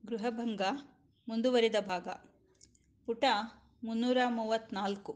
ಗೃಹಭಂಗ ಮುಂದುವರಿದ ಭಾಗ ಪುಟ ಮುನ್ನೂರ ಮೂವತ್ತ್ನಾಲ್ಕು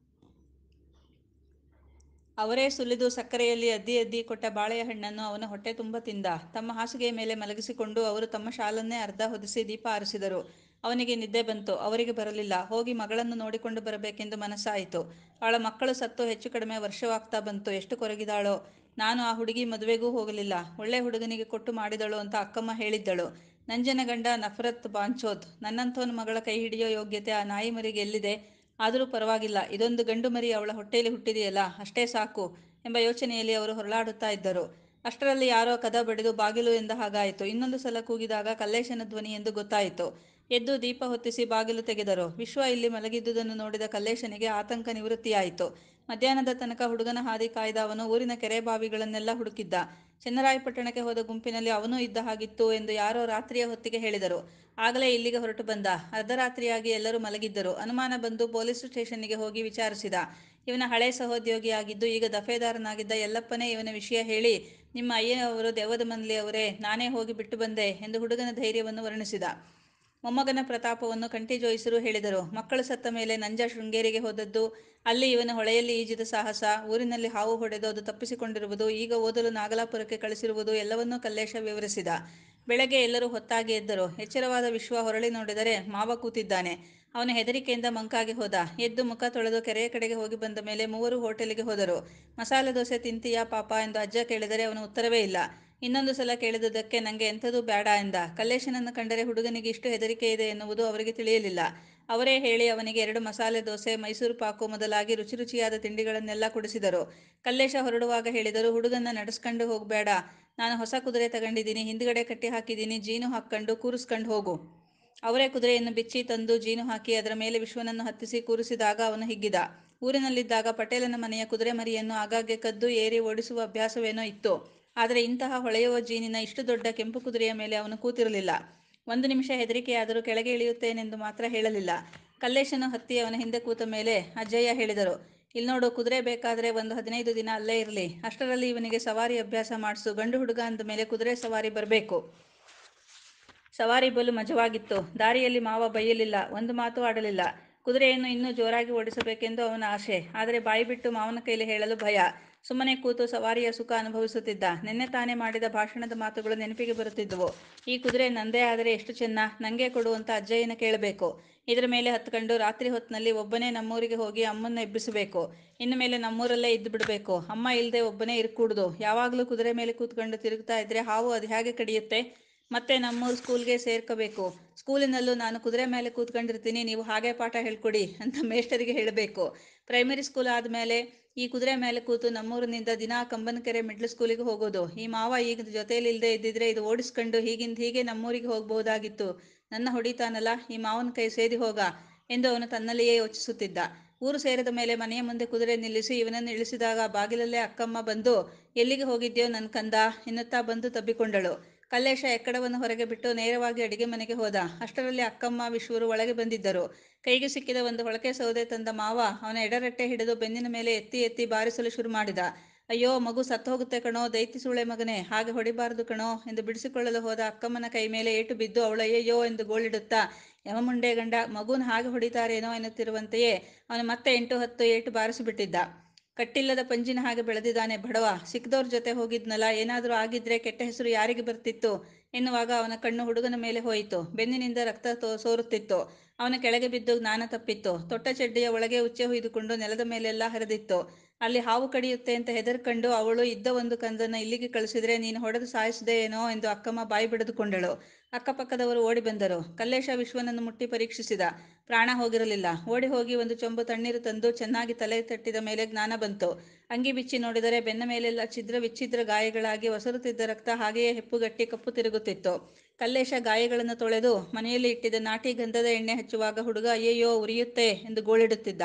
ಅವರೇ ಸುಲಿದು ಸಕ್ಕರೆಯಲ್ಲಿ ಅದ್ದಿ ಅದ್ದಿ ಕೊಟ್ಟ ಬಾಳೆಯ ಹಣ್ಣನ್ನು ಅವನು ಹೊಟ್ಟೆ ತುಂಬ ತಿಂದ ತಮ್ಮ ಹಾಸಿಗೆಯ ಮೇಲೆ ಮಲಗಿಸಿಕೊಂಡು ಅವರು ತಮ್ಮ ಶಾಲನ್ನೇ ಅರ್ಧ ಹೊದಿಸಿ ದೀಪ ಆರಿಸಿದರು ಅವನಿಗೆ ನಿದ್ದೆ ಬಂತು ಅವರಿಗೆ ಬರಲಿಲ್ಲ ಹೋಗಿ ಮಗಳನ್ನು ನೋಡಿಕೊಂಡು ಬರಬೇಕೆಂದು ಮನಸ್ಸಾಯಿತು ಅವಳ ಮಕ್ಕಳು ಸತ್ತು ಹೆಚ್ಚು ಕಡಿಮೆ ವರ್ಷವಾಗ್ತಾ ಬಂತು ಎಷ್ಟು ಕೊರಗಿದಾಳೋ ನಾನು ಆ ಹುಡುಗಿ ಮದುವೆಗೂ ಹೋಗಲಿಲ್ಲ ಒಳ್ಳೆ ಹುಡುಗನಿಗೆ ಕೊಟ್ಟು ಮಾಡಿದಳು ಅಂತ ಅಕ್ಕಮ್ಮ ಹೇಳಿದ್ದಳು ನಂಜನ ಗಂಡ ನಫರತ್ ಬಾಂಚೋದ್ ನನ್ನಂಥವನ ಮಗಳ ಕೈ ಹಿಡಿಯೋ ಯೋಗ್ಯತೆ ಆ ನಾಯಿ ಮರಿಗೆ ಎಲ್ಲಿದೆ ಆದರೂ ಪರವಾಗಿಲ್ಲ ಇದೊಂದು ಗಂಡು ಮರಿ ಅವಳ ಹೊಟ್ಟೆಯಲ್ಲಿ ಹುಟ್ಟಿದೆಯಲ್ಲ ಅಷ್ಟೇ ಸಾಕು ಎಂಬ ಯೋಚನೆಯಲ್ಲಿ ಅವರು ಹೊರಳಾಡುತ್ತಾ ಇದ್ದರು ಅಷ್ಟರಲ್ಲಿ ಯಾರೋ ಕದ ಬಡಿದು ಬಾಗಿಲು ಎಂದ ಹಾಗಾಯಿತು ಇನ್ನೊಂದು ಸಲ ಕೂಗಿದಾಗ ಕಲ್ಲೇಶನ ಧ್ವನಿ ಎಂದು ಗೊತ್ತಾಯಿತು ಎದ್ದು ದೀಪ ಹೊತ್ತಿಸಿ ಬಾಗಿಲು ತೆಗೆದರು ವಿಶ್ವ ಇಲ್ಲಿ ಮಲಗಿದ್ದುದನ್ನು ನೋಡಿದ ಕಲ್ಲೇಶನಿಗೆ ಆತಂಕ ನಿವೃತ್ತಿಯಾಯಿತು ಮಧ್ಯಾಹ್ನದ ತನಕ ಹುಡುಗನ ಹಾದಿ ಕಾಯ್ದ ಅವನು ಊರಿನ ಕೆರೆ ಬಾವಿಗಳನ್ನೆಲ್ಲ ಹುಡುಕಿದ್ದ ಚೆನ್ನರಾಯಪಟ್ಟಣಕ್ಕೆ ಹೋದ ಗುಂಪಿನಲ್ಲಿ ಅವನೂ ಇದ್ದ ಹಾಗಿತ್ತು ಎಂದು ಯಾರೋ ರಾತ್ರಿಯ ಹೊತ್ತಿಗೆ ಹೇಳಿದರು ಆಗಲೇ ಇಲ್ಲಿಗೆ ಹೊರಟು ಬಂದ ಅರ್ಧರಾತ್ರಿಯಾಗಿ ಎಲ್ಲರೂ ಮಲಗಿದ್ದರು ಅನುಮಾನ ಬಂದು ಪೊಲೀಸ್ ಸ್ಟೇಷನ್ನಿಗೆ ಹೋಗಿ ವಿಚಾರಿಸಿದ ಇವನ ಹಳೆ ಸಹೋದ್ಯೋಗಿಯಾಗಿದ್ದು ಈಗ ದಫೇದಾರನಾಗಿದ್ದ ಯಲ್ಲಪ್ಪನೇ ಇವನ ವಿಷಯ ಹೇಳಿ ನಿಮ್ಮ ಅಯ್ಯನವರು ದೆವ್ವದ ಮನೆಯಲ್ಲಿ ಅವರೇ ನಾನೇ ಹೋಗಿ ಬಿಟ್ಟು ಬಂದೆ ಎಂದು ಹುಡುಗನ ಧೈರ್ಯವನ್ನು ವರ್ಣಿಸಿದ ಮೊಮ್ಮಗನ ಪ್ರತಾಪವನ್ನು ಕಂಟಿ ಜೋಯಿಸರು ಹೇಳಿದರು ಮಕ್ಕಳು ಸತ್ತ ಮೇಲೆ ನಂಜ ಶೃಂಗೇರಿಗೆ ಹೋದದ್ದು ಅಲ್ಲಿ ಇವನ ಹೊಳೆಯಲ್ಲಿ ಈಜಿದ ಸಾಹಸ ಊರಿನಲ್ಲಿ ಹಾವು ಹೊಡೆದು ಅದು ತಪ್ಪಿಸಿಕೊಂಡಿರುವುದು ಈಗ ಓದಲು ನಾಗಲಾಪುರಕ್ಕೆ ಕಳಿಸಿರುವುದು ಎಲ್ಲವನ್ನೂ ಕಲ್ಲೇಶ ವಿವರಿಸಿದ ಬೆಳಗ್ಗೆ ಎಲ್ಲರೂ ಹೊತ್ತಾಗಿ ಎದ್ದರು ಎಚ್ಚರವಾದ ವಿಶ್ವ ಹೊರಳಿ ನೋಡಿದರೆ ಮಾವ ಕೂತಿದ್ದಾನೆ ಅವನು ಹೆದರಿಕೆಯಿಂದ ಮಂಕಾಗಿ ಹೋದ ಎದ್ದು ಮುಖ ತೊಳೆದು ಕೆರೆಯ ಕಡೆಗೆ ಹೋಗಿ ಬಂದ ಮೇಲೆ ಮೂವರು ಹೋಟೆಲಿಗೆ ಹೋದರು ಮಸಾಲೆ ದೋಸೆ ತಿಂತೀಯಾ ಪಾಪ ಎಂದು ಅಜ್ಜ ಕೇಳಿದರೆ ಅವನು ಉತ್ತರವೇ ಇಲ್ಲ ಇನ್ನೊಂದು ಸಲ ಕೇಳಿದುದಕ್ಕೆ ನನಗೆ ಎಂಥದೂ ಬೇಡ ಎಂದ ಕಲ್ಲೇಶನನ್ನು ಕಂಡರೆ ಹುಡುಗನಿಗೆ ಇಷ್ಟು ಹೆದರಿಕೆ ಇದೆ ಎನ್ನುವುದು ಅವರಿಗೆ ತಿಳಿಯಲಿಲ್ಲ ಅವರೇ ಹೇಳಿ ಅವನಿಗೆ ಎರಡು ಮಸಾಲೆ ದೋಸೆ ಮೈಸೂರು ಪಾಕು ಮೊದಲಾಗಿ ರುಚಿ ರುಚಿಯಾದ ತಿಂಡಿಗಳನ್ನೆಲ್ಲ ಕೊಡಿಸಿದರು ಕಲ್ಲೇಶ ಹೊರಡುವಾಗ ಹೇಳಿದರು ಹುಡುಗನ್ನ ನಡೆಸ್ಕೊಂಡು ಹೋಗಬೇಡ ನಾನು ಹೊಸ ಕುದುರೆ ತಗೊಂಡಿದ್ದೀನಿ ಹಿಂದ್ಗಡೆ ಕಟ್ಟಿ ಹಾಕಿದ್ದೀನಿ ಜೀನು ಹಾಕ್ಕೊಂಡು ಕೂರಿಸ್ಕೊಂಡು ಹೋಗು ಅವರೇ ಕುದುರೆಯನ್ನು ಬಿಚ್ಚಿ ತಂದು ಜೀನು ಹಾಕಿ ಅದರ ಮೇಲೆ ವಿಶ್ವನನ್ನು ಹತ್ತಿಸಿ ಕೂರಿಸಿದಾಗ ಅವನು ಹಿಗ್ಗಿದ ಊರಿನಲ್ಲಿದ್ದಾಗ ಪಟೇಲನ ಮನೆಯ ಕುದುರೆ ಮರಿಯನ್ನು ಆಗಾಗ್ಗೆ ಕದ್ದು ಏರಿ ಓಡಿಸುವ ಅಭ್ಯಾಸವೇನೋ ಇತ್ತು ಆದರೆ ಇಂತಹ ಹೊಳೆಯುವ ಜೀನಿನ ಇಷ್ಟು ದೊಡ್ಡ ಕೆಂಪು ಕುದುರೆಯ ಮೇಲೆ ಅವನು ಕೂತಿರಲಿಲ್ಲ ಒಂದು ನಿಮಿಷ ಹೆದರಿಕೆಯಾದರೂ ಕೆಳಗೆ ಇಳಿಯುತ್ತೇನೆಂದು ಮಾತ್ರ ಹೇಳಲಿಲ್ಲ ಕಲ್ಲೇಶನು ಹತ್ತಿ ಅವನ ಹಿಂದೆ ಕೂತ ಮೇಲೆ ಅಜ್ಜಯ್ಯ ಹೇಳಿದರು ಇಲ್ಲಿ ನೋಡು ಕುದುರೆ ಬೇಕಾದರೆ ಒಂದು ಹದಿನೈದು ದಿನ ಅಲ್ಲೇ ಇರಲಿ ಅಷ್ಟರಲ್ಲಿ ಇವನಿಗೆ ಸವಾರಿ ಅಭ್ಯಾಸ ಮಾಡಿಸು ಗಂಡು ಹುಡುಗ ಅಂದ ಮೇಲೆ ಕುದುರೆ ಸವಾರಿ ಬರಬೇಕು ಸವಾರಿ ಬಲು ಮಜವಾಗಿತ್ತು ದಾರಿಯಲ್ಲಿ ಮಾವ ಬೈಯಲಿಲ್ಲ ಒಂದು ಮಾತು ಆಡಲಿಲ್ಲ ಕುದುರೆಯನ್ನು ಇನ್ನೂ ಜೋರಾಗಿ ಓಡಿಸಬೇಕೆಂದು ಅವನ ಆಶೆ ಆದರೆ ಬಾಯಿ ಬಿಟ್ಟು ಮಾವನ ಕೈಲಿ ಹೇಳಲು ಭಯ ಸುಮ್ಮನೆ ಕೂತು ಸವಾರಿಯ ಸುಖ ಅನುಭವಿಸುತ್ತಿದ್ದ ನಿನ್ನೆ ತಾನೇ ಮಾಡಿದ ಭಾಷಣದ ಮಾತುಗಳು ನೆನಪಿಗೆ ಬರುತ್ತಿದ್ದವು ಈ ಕುದುರೆ ನಂದೇ ಆದರೆ ಎಷ್ಟು ಚೆನ್ನ ನನಗೆ ಕೊಡು ಅಂತ ಅಜ್ಜಯ್ಯನ ಕೇಳಬೇಕು ಇದರ ಮೇಲೆ ಹತ್ಕೊಂಡು ರಾತ್ರಿ ಹೊತ್ತಿನಲ್ಲಿ ಒಬ್ಬನೇ ನಮ್ಮೂರಿಗೆ ಹೋಗಿ ಅಮ್ಮನ್ನ ಎಬ್ಬಿಸಬೇಕು ಇನ್ನು ಮೇಲೆ ನಮ್ಮೂರಲ್ಲೇ ಇದ್ದು ಬಿಡಬೇಕು ಅಮ್ಮ ಇಲ್ಲದೆ ಒಬ್ಬನೇ ಇರ್ಕೂಡ್ದು ಯಾವಾಗಲೂ ಕುದುರೆ ಮೇಲೆ ಕೂತ್ಕೊಂಡು ತಿರುಗ್ತಾ ಇದ್ರೆ ಹಾವು ಅದು ಹೇಗೆ ಕಡಿಯುತ್ತೆ ಮತ್ತೆ ನಮ್ಮೂರು ಸ್ಕೂಲ್ಗೆ ಸೇರ್ಕೋಬೇಕು ಸ್ಕೂಲಿನಲ್ಲೂ ನಾನು ಕುದುರೆ ಮೇಲೆ ಕೂತ್ಕೊಂಡಿರ್ತೀನಿ ನೀವು ಹಾಗೆ ಪಾಠ ಹೇಳ್ಕೊಡಿ ಅಂತ ಮೇಷ್ಟರಿಗೆ ಹೇಳಬೇಕು ಪ್ರೈಮರಿ ಸ್ಕೂಲ್ ಆದಮೇಲೆ ಈ ಕುದುರೆ ಮೇಲೆ ಕೂತು ನಮ್ಮೂರಿನಿಂದ ದಿನಾ ಕಂಬನಕೆರೆ ಮಿಡ್ಲ್ ಸ್ಕೂಲಿಗೆ ಹೋಗೋದು ಈ ಮಾವ ಈಗ ಜೊತೆಯಲ್ಲಿ ಇಲ್ಲದೆ ಇದ್ದಿದ್ರೆ ಇದು ಓಡಿಸ್ಕೊಂಡು ಹೀಗಿಂದ ಹೀಗೆ ನಮ್ಮೂರಿಗೆ ಹೋಗಬಹುದಾಗಿತ್ತು ನನ್ನ ಹೊಡಿತಾನಲ್ಲ ಈ ಮಾವನ ಕೈ ಸೇದಿ ಹೋಗ ಎಂದು ಅವನು ತನ್ನಲ್ಲಿಯೇ ಯೋಚಿಸುತ್ತಿದ್ದ ಊರು ಸೇರಿದ ಮೇಲೆ ಮನೆಯ ಮುಂದೆ ಕುದುರೆ ನಿಲ್ಲಿಸಿ ಇವನನ್ನು ಇಳಿಸಿದಾಗ ಬಾಗಿಲಲ್ಲೇ ಅಕ್ಕಮ್ಮ ಬಂದು ಎಲ್ಲಿಗೆ ಹೋಗಿದ್ಯೋ ನನ್ನ ಕಂದ ಎನ್ನುತ್ತಾ ಬಂದು ತಬ್ಬಿಕೊಂಡಳು ಕಲ್ಲೇಶ ಎಕ್ಕಡವನ್ನು ಹೊರಗೆ ಬಿಟ್ಟು ನೇರವಾಗಿ ಅಡಿಗೆ ಮನೆಗೆ ಹೋದ ಅಷ್ಟರಲ್ಲಿ ಅಕ್ಕಮ್ಮ ವಿಶ್ವರು ಒಳಗೆ ಬಂದಿದ್ದರು ಕೈಗೆ ಸಿಕ್ಕಿದ ಒಂದು ಹೊಳಕೆ ಸೌದೆ ತಂದ ಮಾವ ಅವನ ಎಡರೆಟ್ಟೆ ಹಿಡಿದು ಬೆನ್ನಿನ ಮೇಲೆ ಎತ್ತಿ ಎತ್ತಿ ಬಾರಿಸಲು ಶುರು ಮಾಡಿದ ಅಯ್ಯೋ ಮಗು ಸತ್ತು ಹೋಗುತ್ತೆ ಕಣೋ ದೈತಿ ಸುಳೆ ಮಗನೇ ಹಾಗೆ ಹೊಡಿಬಾರದು ಕಣೋ ಎಂದು ಬಿಡಿಸಿಕೊಳ್ಳಲು ಹೋದ ಅಕ್ಕಮ್ಮನ ಕೈ ಮೇಲೆ ಏಟು ಬಿದ್ದು ಅವಳು ಅಯ್ಯಯ್ಯೋ ಎಂದು ಗೋಳಿಡುತ್ತಾ ಯಮಮುಂಡೆ ಗಂಡ ಮಗುನ ಹಾಗೆ ಹೊಡಿತಾರೇನೋ ಎನ್ನುತ್ತಿರುವಂತೆಯೇ ಅವನು ಮತ್ತೆ ಎಂಟು ಹತ್ತು ಏಟು ಬಾರಿಸಿಬಿಟ್ಟಿದ್ದ ಕಟ್ಟಿಲ್ಲದ ಪಂಜಿನ ಹಾಗೆ ಬೆಳೆದಿದ್ದಾನೆ ಬಡವ ಸಿಕ್ದವ್ರ ಜೊತೆ ಹೋಗಿದ್ನಲ್ಲ ಏನಾದರೂ ಆಗಿದ್ರೆ ಕೆಟ್ಟ ಹೆಸರು ಯಾರಿಗೆ ಬರ್ತಿತ್ತು ಎನ್ನುವಾಗ ಅವನ ಕಣ್ಣು ಹುಡುಗನ ಮೇಲೆ ಹೋಯಿತು ಬೆನ್ನಿನಿಂದ ರಕ್ತ ತೋ ಸೋರುತ್ತಿತ್ತು ಅವನ ಕೆಳಗೆ ಬಿದ್ದು ಜ್ಞಾನ ತಪ್ಪಿತ್ತು ತೊಟ್ಟ ಚಡ್ಡಿಯ ಒಳಗೆ ಉಚ್ಚೆ ಹುಯ್ದುಕೊಂಡು ನೆಲದ ಮೇಲೆಲ್ಲ ಹರಿದಿತ್ತು ಅಲ್ಲಿ ಹಾವು ಕಡಿಯುತ್ತೆ ಅಂತ ಹೆದರ್ಕೊಂಡು ಅವಳು ಇದ್ದ ಒಂದು ಕಂದನ್ನು ಇಲ್ಲಿಗೆ ಕಳಿಸಿದ್ರೆ ನೀನು ಹೊಡೆದು ಸಾಯಿಸಿದೆ ಏನೋ ಎಂದು ಅಕ್ಕಮ್ಮ ಬಾಯಿ ಬಿಡಿದುಕೊಂಡಳು ಅಕ್ಕಪಕ್ಕದವರು ಓಡಿ ಬಂದರು ಕಲ್ಲೇಶ ವಿಶ್ವನನ್ನು ಮುಟ್ಟಿ ಪರೀಕ್ಷಿಸಿದ ಪ್ರಾಣ ಹೋಗಿರಲಿಲ್ಲ ಓಡಿ ಹೋಗಿ ಒಂದು ಚೊಂಬು ತಣ್ಣೀರು ತಂದು ಚೆನ್ನಾಗಿ ತಲೆ ತಟ್ಟಿದ ಮೇಲೆ ಜ್ಞಾನ ಬಂತು ಅಂಗಿ ಬಿಚ್ಚಿ ನೋಡಿದರೆ ಬೆನ್ನ ಮೇಲೆಲ್ಲ ಛಿದ್ರ ವಿಚ್ಛಿದ್ರ ಗಾಯಗಳಾಗಿ ಒಸರುತ್ತಿದ್ದ ರಕ್ತ ಹಾಗೆಯೇ ಹೆಪ್ಪುಗಟ್ಟಿ ಕಪ್ಪು ತಿರುಗುತ್ತಿತ್ತು ಕಲ್ಲೇಶ ಗಾಯಗಳನ್ನು ತೊಳೆದು ಮನೆಯಲ್ಲಿ ಇಟ್ಟಿದ್ದ ನಾಟಿ ಗಂಧದ ಎಣ್ಣೆ ಹಚ್ಚುವಾಗ ಹುಡುಗ ಅಯ್ಯಯ್ಯೋ ಉರಿಯುತ್ತೆ ಎಂದು ಗೋಳಿಡುತ್ತಿದ್ದ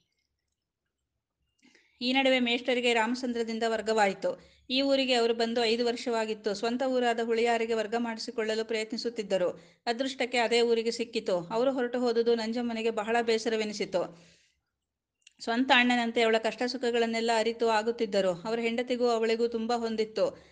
ಈ ನಡುವೆ ಮೇಷ್ಟರಿಗೆ ರಾಮಚಂದ್ರದಿಂದ ವರ್ಗವಾಯಿತು ಈ ಊರಿಗೆ ಅವರು ಬಂದು ಐದು ವರ್ಷವಾಗಿತ್ತು ಸ್ವಂತ ಊರಾದ ಹುಳಿಯಾರಿಗೆ ವರ್ಗ ಮಾಡಿಸಿಕೊಳ್ಳಲು ಪ್ರಯತ್ನಿಸುತ್ತಿದ್ದರು ಅದೃಷ್ಟಕ್ಕೆ ಅದೇ ಊರಿಗೆ ಸಿಕ್ಕಿತು ಅವರು ಹೊರಟು ಹೋದುದು ನಂಜಮ್ಮನಿಗೆ ಬಹಳ ಬೇಸರವೆನಿಸಿತು ಸ್ವಂತ ಅಣ್ಣನಂತೆ ಅವಳ ಕಷ್ಟ ಸುಖಗಳನ್ನೆಲ್ಲ ಅರಿತು ಆಗುತ್ತಿದ್ದರು ಅವರ ಹೆಂಡತಿಗೂ ಅವಳಿಗೂ ತುಂಬ ಹೊಂದಿತ್ತು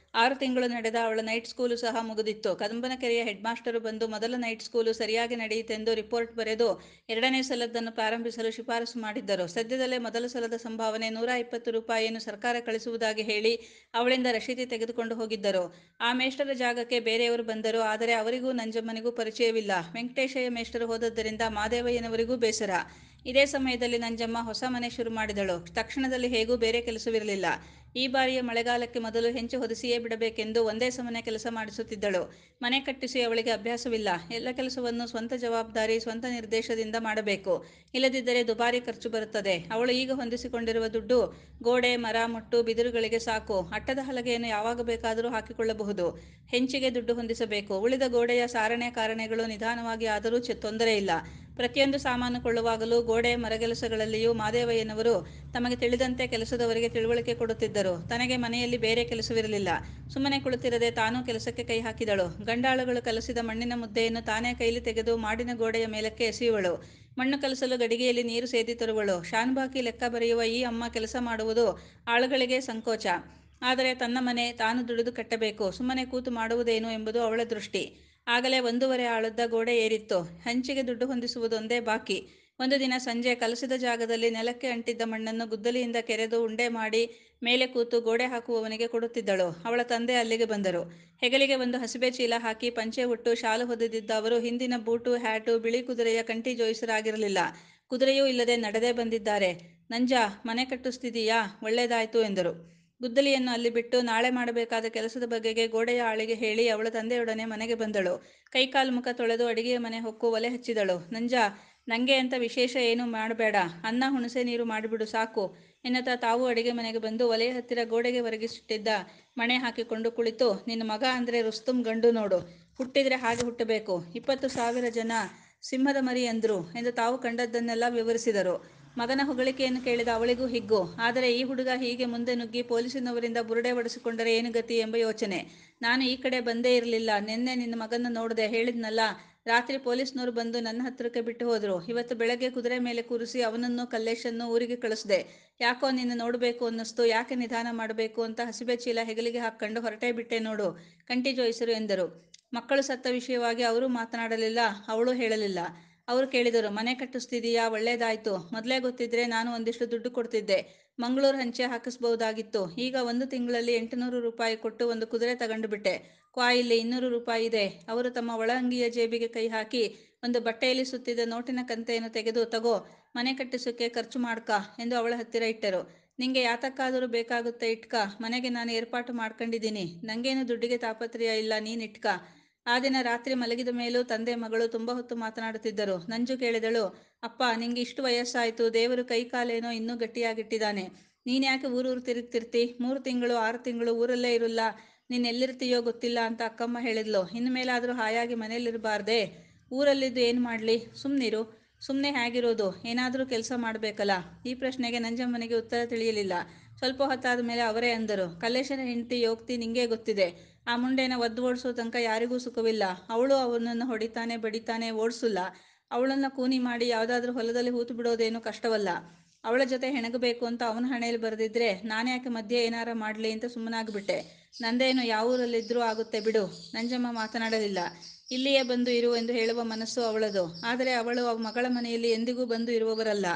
ಆರು ತಿಂಗಳು ನಡೆದ ಅವಳ ನೈಟ್ ಸ್ಕೂಲು ಸಹ ಮುಗಿದಿತ್ತು ಕದಂಬನಕೆರೆಯ ಹೆಡ್ ಮಾಸ್ಟರು ಬಂದು ಮೊದಲ ನೈಟ್ ಸ್ಕೂಲು ಸರಿಯಾಗಿ ನಡೆಯಿತೆಂದು ರಿಪೋರ್ಟ್ ಬರೆದು ಎರಡನೇ ಸಲದ್ದನ್ನು ಪ್ರಾರಂಭಿಸಲು ಶಿಫಾರಸು ಮಾಡಿದ್ದರು ಸದ್ಯದಲ್ಲೇ ಮೊದಲ ಸಲದ ಸಂಭಾವನೆ ನೂರ ಇಪ್ಪತ್ತು ರೂಪಾಯಿಯನ್ನು ಸರ್ಕಾರ ಕಳಿಸುವುದಾಗಿ ಹೇಳಿ ಅವಳಿಂದ ರಶೀದಿ ತೆಗೆದುಕೊಂಡು ಹೋಗಿದ್ದರು ಆ ಮೇಷ್ಟರ ಜಾಗಕ್ಕೆ ಬೇರೆಯವರು ಬಂದರು ಆದರೆ ಅವರಿಗೂ ನಂಜಮ್ಮನಿಗೂ ಪರಿಚಯವಿಲ್ಲ ವೆಂಕಟೇಶಯ್ಯ ಮೇಷ್ಟರು ಹೋದದ್ದರಿಂದ ಮಾದೇವಯ್ಯನವರಿಗೂ ಬೇಸರ ಇದೇ ಸಮಯದಲ್ಲಿ ನಂಜಮ್ಮ ಹೊಸ ಮನೆ ಶುರು ಮಾಡಿದಳು ತಕ್ಷಣದಲ್ಲಿ ಹೇಗೂ ಬೇರೆ ಕೆಲಸವಿರಲಿಲ್ಲ ಈ ಬಾರಿಯ ಮಳೆಗಾಲಕ್ಕೆ ಮೊದಲು ಹೆಂಚು ಹೊದಿಸಿಯೇ ಬಿಡಬೇಕೆಂದು ಒಂದೇ ಸಮನೆ ಕೆಲಸ ಮಾಡಿಸುತ್ತಿದ್ದಳು ಮನೆ ಕಟ್ಟಿಸಿ ಅವಳಿಗೆ ಅಭ್ಯಾಸವಿಲ್ಲ ಎಲ್ಲ ಕೆಲಸವನ್ನು ಸ್ವಂತ ಜವಾಬ್ದಾರಿ ಸ್ವಂತ ನಿರ್ದೇಶದಿಂದ ಮಾಡಬೇಕು ಇಲ್ಲದಿದ್ದರೆ ದುಬಾರಿ ಖರ್ಚು ಬರುತ್ತದೆ ಅವಳು ಈಗ ಹೊಂದಿಸಿಕೊಂಡಿರುವ ದುಡ್ಡು ಗೋಡೆ ಮರ ಮುಟ್ಟು ಬಿದಿರುಗಳಿಗೆ ಸಾಕು ಅಟ್ಟದ ಹಲಗೆಯನ್ನು ಯಾವಾಗ ಬೇಕಾದರೂ ಹಾಕಿಕೊಳ್ಳಬಹುದು ಹೆಂಚಿಗೆ ದುಡ್ಡು ಹೊಂದಿಸಬೇಕು ಉಳಿದ ಗೋಡೆಯ ಸಾರಣೆ ಕಾರಣೆಗಳು ನಿಧಾನವಾಗಿ ಆದರೂ ಚ ತೊಂದರೆ ಇಲ್ಲ ಪ್ರತಿಯೊಂದು ಸಾಮಾನು ಕೊಳ್ಳುವಾಗಲೂ ಗೋಡೆ ಮರಗೆಲಸಗಳಲ್ಲಿಯೂ ಮಾದೇವಯ್ಯನವರು ತಮಗೆ ತಿಳಿದಂತೆ ಕೆಲಸದವರಿಗೆ ತಿಳುವಳಿಕೆ ಕೊಡುತ್ತಿದ್ದರು ತನಗೆ ಮನೆಯಲ್ಲಿ ಬೇರೆ ಕೆಲಸವಿರಲಿಲ್ಲ ಸುಮ್ಮನೆ ಕುಳಿತಿರದೆ ತಾನೂ ಕೆಲಸಕ್ಕೆ ಕೈ ಹಾಕಿದಳು ಗಂಡಾಳುಗಳು ಕಲಸಿದ ಮಣ್ಣಿನ ಮುದ್ದೆಯನ್ನು ತಾನೇ ಕೈಲಿ ತೆಗೆದು ಮಾಡಿನ ಗೋಡೆಯ ಮೇಲಕ್ಕೆ ಎಸೆಯುವಳು ಮಣ್ಣು ಕಲಸಲು ಗಡಿಗೆಯಲ್ಲಿ ನೀರು ಸೇದಿ ತರುವಳು ಶಾನ್ಬಾಕಿ ಲೆಕ್ಕ ಬರೆಯುವ ಈ ಅಮ್ಮ ಕೆಲಸ ಮಾಡುವುದು ಆಳುಗಳಿಗೆ ಸಂಕೋಚ ಆದರೆ ತನ್ನ ಮನೆ ತಾನು ದುಡಿದು ಕಟ್ಟಬೇಕು ಸುಮ್ಮನೆ ಕೂತು ಮಾಡುವುದೇನು ಎಂಬುದು ಅವಳ ದೃಷ್ಟಿ ಆಗಲೇ ಒಂದೂವರೆ ಆಳದ ಗೋಡೆ ಏರಿತ್ತು ಹಂಚಿಗೆ ದುಡ್ಡು ಹೊಂದಿಸುವುದೊಂದೇ ಬಾಕಿ ಒಂದು ದಿನ ಸಂಜೆ ಕಲಸಿದ ಜಾಗದಲ್ಲಿ ನೆಲಕ್ಕೆ ಅಂಟಿದ್ದ ಮಣ್ಣನ್ನು ಗುದ್ದಲಿಯಿಂದ ಕೆರೆದು ಉಂಡೆ ಮಾಡಿ ಮೇಲೆ ಕೂತು ಗೋಡೆ ಹಾಕುವವನಿಗೆ ಕೊಡುತ್ತಿದ್ದಳು ಅವಳ ತಂದೆ ಅಲ್ಲಿಗೆ ಬಂದರು ಹೆಗಲಿಗೆ ಒಂದು ಹಸಿಬೆ ಚೀಲ ಹಾಕಿ ಪಂಚೆ ಉಟ್ಟು ಶಾಲು ಹೊದೆದಿದ್ದ ಅವರು ಹಿಂದಿನ ಬೂಟು ಹ್ಯಾಟು ಬಿಳಿ ಕುದುರೆಯ ಕಂಠಿ ಜೋಯಿಸರಾಗಿರಲಿಲ್ಲ ಕುದುರೆಯೂ ಇಲ್ಲದೆ ನಡೆದೇ ಬಂದಿದ್ದಾರೆ ನಂಜ ಮನೆ ಕಟ್ಟಿಸ್ತಿದೀಯಾ ಒಳ್ಳೇದಾಯ್ತು ಎಂದರು ಗುದ್ದಲಿಯನ್ನು ಅಲ್ಲಿ ಬಿಟ್ಟು ನಾಳೆ ಮಾಡಬೇಕಾದ ಕೆಲಸದ ಬಗೆಗೆ ಗೋಡೆಯ ಆಳಿಗೆ ಹೇಳಿ ಅವಳ ತಂದೆಯೊಡನೆ ಮನೆಗೆ ಬಂದಳು ಕೈಕಾಲು ಮುಖ ತೊಳೆದು ಅಡಿಗೆಯ ಮನೆ ಹೊಕ್ಕು ಒಲೆ ಹಚ್ಚಿದಳು ನಂಜ ನಂಗೆ ಅಂತ ವಿಶೇಷ ಏನು ಮಾಡಬೇಡ ಅನ್ನ ಹುಣಸೆ ನೀರು ಮಾಡಿಬಿಡು ಸಾಕು ಎನ್ನುತ್ತಾ ತಾವು ಅಡಿಗೆ ಮನೆಗೆ ಬಂದು ಒಲೆಯ ಹತ್ತಿರ ಗೋಡೆಗೆ ಒರಗಿಸಿಟ್ಟಿದ್ದ ಮಣೆ ಹಾಕಿಕೊಂಡು ಕುಳಿತು ನಿನ್ನ ಮಗ ಅಂದರೆ ರುಸ್ತುಂ ಗಂಡು ನೋಡು ಹುಟ್ಟಿದ್ರೆ ಹಾಗೆ ಹುಟ್ಟಬೇಕು ಇಪ್ಪತ್ತು ಸಾವಿರ ಜನ ಸಿಂಹದ ಮರಿ ಅಂದ್ರು ಎಂದು ತಾವು ಕಂಡದ್ದನ್ನೆಲ್ಲ ವಿವರಿಸಿದರು ಮಗನ ಹೊಗಳಿಕೆಯನ್ನು ಕೇಳಿದ ಅವಳಿಗೂ ಹಿಗ್ಗು ಆದರೆ ಈ ಹುಡುಗ ಹೀಗೆ ಮುಂದೆ ನುಗ್ಗಿ ಪೊಲೀಸಿನವರಿಂದ ಬುರುಡೆ ಹೊಡೆಸಿಕೊಂಡರೆ ಏನು ಗತಿ ಎಂಬ ಯೋಚನೆ ನಾನು ಈ ಕಡೆ ಬಂದೇ ಇರಲಿಲ್ಲ ನಿನ್ನೆ ನಿನ್ನ ಮಗನ ನೋಡಿದೆ ಹೇಳಿದ್ನಲ್ಲ ರಾತ್ರಿ ಪೊಲೀಸ್ನವರು ಬಂದು ನನ್ನ ಹತ್ರಕ್ಕೆ ಬಿಟ್ಟು ಹೋದರು ಇವತ್ತು ಬೆಳಗ್ಗೆ ಕುದುರೆ ಮೇಲೆ ಕೂರಿಸಿ ಅವನನ್ನು ಕಲ್ಲೇಶನ್ನು ಊರಿಗೆ ಕಳಿಸ್ದೆ ಯಾಕೋ ನಿನ್ನ ನೋಡಬೇಕು ಅನ್ನಿಸ್ತು ಯಾಕೆ ನಿಧಾನ ಮಾಡಬೇಕು ಅಂತ ಹಸಿಬೆ ಚೀಲ ಹೆಗಲಿಗೆ ಹಾಕ್ಕೊಂಡು ಹೊರಟೇ ಬಿಟ್ಟೆ ನೋಡು ಕಂಟಿ ಜೋಯಿಸರು ಎಂದರು ಮಕ್ಕಳು ಸತ್ತ ವಿಷಯವಾಗಿ ಅವರು ಮಾತನಾಡಲಿಲ್ಲ ಅವಳು ಹೇಳಲಿಲ್ಲ ಅವರು ಕೇಳಿದರು ಮನೆ ಕಟ್ಟಿಸ್ತಿದೀಯಾ ಒಳ್ಳೇದಾಯ್ತು ಮೊದಲೇ ಗೊತ್ತಿದ್ರೆ ನಾನು ಒಂದಿಷ್ಟು ದುಡ್ಡು ಕೊಡ್ತಿದ್ದೆ ಮಂಗಳೂರು ಹಂಚೆ ಹಾಕಿಸ್ಬಹುದಾಗಿತ್ತು ಈಗ ಒಂದು ತಿಂಗಳಲ್ಲಿ ಎಂಟುನೂರು ರೂಪಾಯಿ ಕೊಟ್ಟು ಒಂದು ಕುದುರೆ ತಗೊಂಡು ಬಿಟ್ಟೆ ಕ್ವಾ ಇಲ್ಲಿ ಇನ್ನೂರು ರೂಪಾಯಿ ಇದೆ ಅವರು ತಮ್ಮ ಒಳ ಅಂಗಿಯ ಜೇಬಿಗೆ ಕೈ ಹಾಕಿ ಒಂದು ಬಟ್ಟೆಯಲ್ಲಿ ಸುತ್ತಿದ ನೋಟಿನ ಕಂತೆಯನ್ನು ತೆಗೆದು ತಗೋ ಮನೆ ಕಟ್ಟಿಸೋಕೆ ಖರ್ಚು ಮಾಡ್ಕ ಎಂದು ಅವಳ ಹತ್ತಿರ ಇಟ್ಟರು ನಿಂಗೆ ಯಾತಕ್ಕಾದರೂ ಬೇಕಾಗುತ್ತೆ ಇಟ್ಕ ಮನೆಗೆ ನಾನು ಏರ್ಪಾಟು ಮಾಡ್ಕೊಂಡಿದ್ದೀನಿ ನಂಗೇನು ದುಡ್ಡಿಗೆ ತಾಪತ್ರೆಯ ಇಲ್ಲ ನೀನ್ ಇಟ್ಕ ಆ ದಿನ ರಾತ್ರಿ ಮಲಗಿದ ಮೇಲೂ ತಂದೆ ಮಗಳು ತುಂಬ ಹೊತ್ತು ಮಾತನಾಡುತ್ತಿದ್ದರು ನಂಜು ಕೇಳಿದಳು ಅಪ್ಪ ನಿಂಗೆ ಇಷ್ಟು ವಯಸ್ಸಾಯಿತು ದೇವರು ಕೈ ಕಾಲೇನೋ ಇನ್ನೂ ಗಟ್ಟಿಯಾಗಿಟ್ಟಿದ್ದಾನೆ ನೀನ್ಯಾಕೆ ಊರೂರು ತಿರುಗ್ತಿರ್ತಿ ಮೂರು ತಿಂಗಳು ಆರು ತಿಂಗಳು ಊರಲ್ಲೇ ಇರಲ್ಲ ನೀನು ಎಲ್ಲಿರ್ತೀಯೋ ಗೊತ್ತಿಲ್ಲ ಅಂತ ಅಕ್ಕಮ್ಮ ಹೇಳಿದ್ಲು ಇನ್ಮೇಲಾದರೂ ಹಾಯಾಗಿ ಮನೇಲಿರಬಾರ್ದೆ ಊರಲ್ಲಿದ್ದು ಏನು ಮಾಡಲಿ ಸುಮ್ಮನಿರು ಸುಮ್ಮನೆ ಹೇಗಿರೋದು ಏನಾದರೂ ಕೆಲಸ ಮಾಡಬೇಕಲ್ಲ ಈ ಪ್ರಶ್ನೆಗೆ ನಂಜಮ್ಮನಿಗೆ ಉತ್ತರ ತಿಳಿಯಲಿಲ್ಲ ಸ್ವಲ್ಪ ಹೊತ್ತಾದ ಮೇಲೆ ಅವರೇ ಅಂದರು ಕಲ್ಲೇಶನ ಹೆಂಡತಿ ಯೋಗ್ತಿ ನಿಂಗೆ ಗೊತ್ತಿದೆ ಆ ಮುಂಡೆನ ಒದ್ದು ಓಡಿಸೋ ತನಕ ಯಾರಿಗೂ ಸುಖವಿಲ್ಲ ಅವಳು ಅವನನ್ನು ಹೊಡಿತಾನೆ ಬಡಿತಾನೆ ಓಡಿಸಲ್ಲ ಅವಳನ್ನು ಕೂನಿ ಮಾಡಿ ಯಾವುದಾದ್ರೂ ಹೊಲದಲ್ಲಿ ಹೂತು ಬಿಡೋದೇನು ಕಷ್ಟವಲ್ಲ ಅವಳ ಜೊತೆ ಹೆಣಗಬೇಕು ಅಂತ ಅವನ ಹಣೆಯಲ್ಲಿ ಬರೆದಿದ್ರೆ ನಾನ್ಯಾಕೆ ಮಧ್ಯೆ ಏನಾರ ಮಾಡಲಿ ಅಂತ ಸುಮ್ಮನಾಗ್ಬಿಟ್ಟೆ ನಂದೇನು ಯಾವ ಊರಲ್ಲಿದ್ದರೂ ಆಗುತ್ತೆ ಬಿಡು ನಂಜಮ್ಮ ಮಾತನಾಡಲಿಲ್ಲ ಇಲ್ಲಿಯೇ ಬಂದು ಇರು ಎಂದು ಹೇಳುವ ಮನಸ್ಸು ಅವಳದು ಆದರೆ ಅವಳು ಅವ ಮಗಳ ಮನೆಯಲ್ಲಿ ಎಂದಿಗೂ ಬಂದು ಇರುವವರಲ್ಲ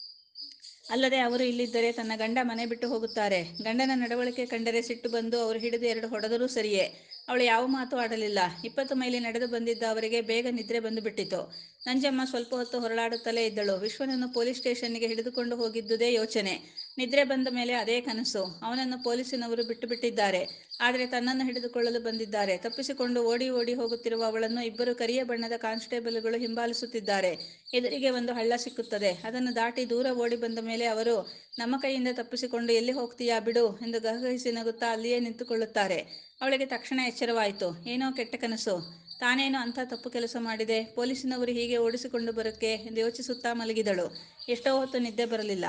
ಅಲ್ಲದೆ ಅವರು ಇಲ್ಲಿದ್ದರೆ ತನ್ನ ಗಂಡ ಮನೆ ಬಿಟ್ಟು ಹೋಗುತ್ತಾರೆ ಗಂಡನ ನಡವಳಿಕೆ ಕಂಡರೆ ಸಿಟ್ಟು ಬಂದು ಅವರು ಹಿಡಿದು ಎರಡು ಹೊಡೆದರೂ ಸರಿಯೇ ಅವಳು ಯಾವ ಮಾತು ಆಡಲಿಲ್ಲ ಇಪ್ಪತ್ತು ಮೈಲಿ ನಡೆದು ಬಂದಿದ್ದ ಅವರಿಗೆ ಬೇಗ ನಿದ್ರೆ ಬಂದು ಬಿಟ್ಟಿತು ನಂಜಮ್ಮ ಸ್ವಲ್ಪ ಹೊತ್ತು ಹೊರಳಾಡುತ್ತಲೇ ಇದ್ದಳು ವಿಶ್ವನನ್ನು ಪೊಲೀಸ್ ಸ್ಟೇಷನ್ನಿಗೆ ಹಿಡಿದುಕೊಂಡು ಹೋಗಿದ್ದುದೇ ಯೋಚನೆ ನಿದ್ರೆ ಬಂದ ಮೇಲೆ ಅದೇ ಕನಸು ಅವನನ್ನು ಪೊಲೀಸಿನವರು ಬಿಟ್ಟು ಬಿಟ್ಟಿದ್ದಾರೆ ಆದರೆ ತನ್ನನ್ನು ಹಿಡಿದುಕೊಳ್ಳಲು ಬಂದಿದ್ದಾರೆ ತಪ್ಪಿಸಿಕೊಂಡು ಓಡಿ ಓಡಿ ಹೋಗುತ್ತಿರುವ ಅವಳನ್ನು ಇಬ್ಬರು ಕರಿಯ ಬಣ್ಣದ ಕಾನ್ಸ್ಟೇಬಲ್ಗಳು ಹಿಂಬಾಲಿಸುತ್ತಿದ್ದಾರೆ ಎದುರಿಗೆ ಒಂದು ಹಳ್ಳ ಸಿಕ್ಕುತ್ತದೆ ಅದನ್ನು ದಾಟಿ ದೂರ ಓಡಿ ಬಂದ ಮೇಲೆ ಅವರು ನಮ್ಮ ಕೈಯಿಂದ ತಪ್ಪಿಸಿಕೊಂಡು ಎಲ್ಲಿ ಹೋಗ್ತೀಯಾ ಬಿಡು ಎಂದು ಗಹಗಹಿಸಿ ನಗುತ್ತಾ ಅಲ್ಲಿಯೇ ನಿಂತುಕೊಳ್ಳುತ್ತಾರೆ ಅವಳಿಗೆ ತಕ್ಷಣ ಎಚ್ಚರವಾಯಿತು ಏನೋ ಕೆಟ್ಟ ಕನಸು ತಾನೇನು ಅಂಥ ತಪ್ಪು ಕೆಲಸ ಮಾಡಿದೆ ಪೊಲೀಸಿನವರು ಹೀಗೆ ಓಡಿಸಿಕೊಂಡು ಬರೋಕ್ಕೆ ಎಂದು ಯೋಚಿಸುತ್ತಾ ಮಲಗಿದಳು ಎಷ್ಟೋ ಹೊತ್ತು ನಿದ್ದೆ ಬರಲಿಲ್ಲ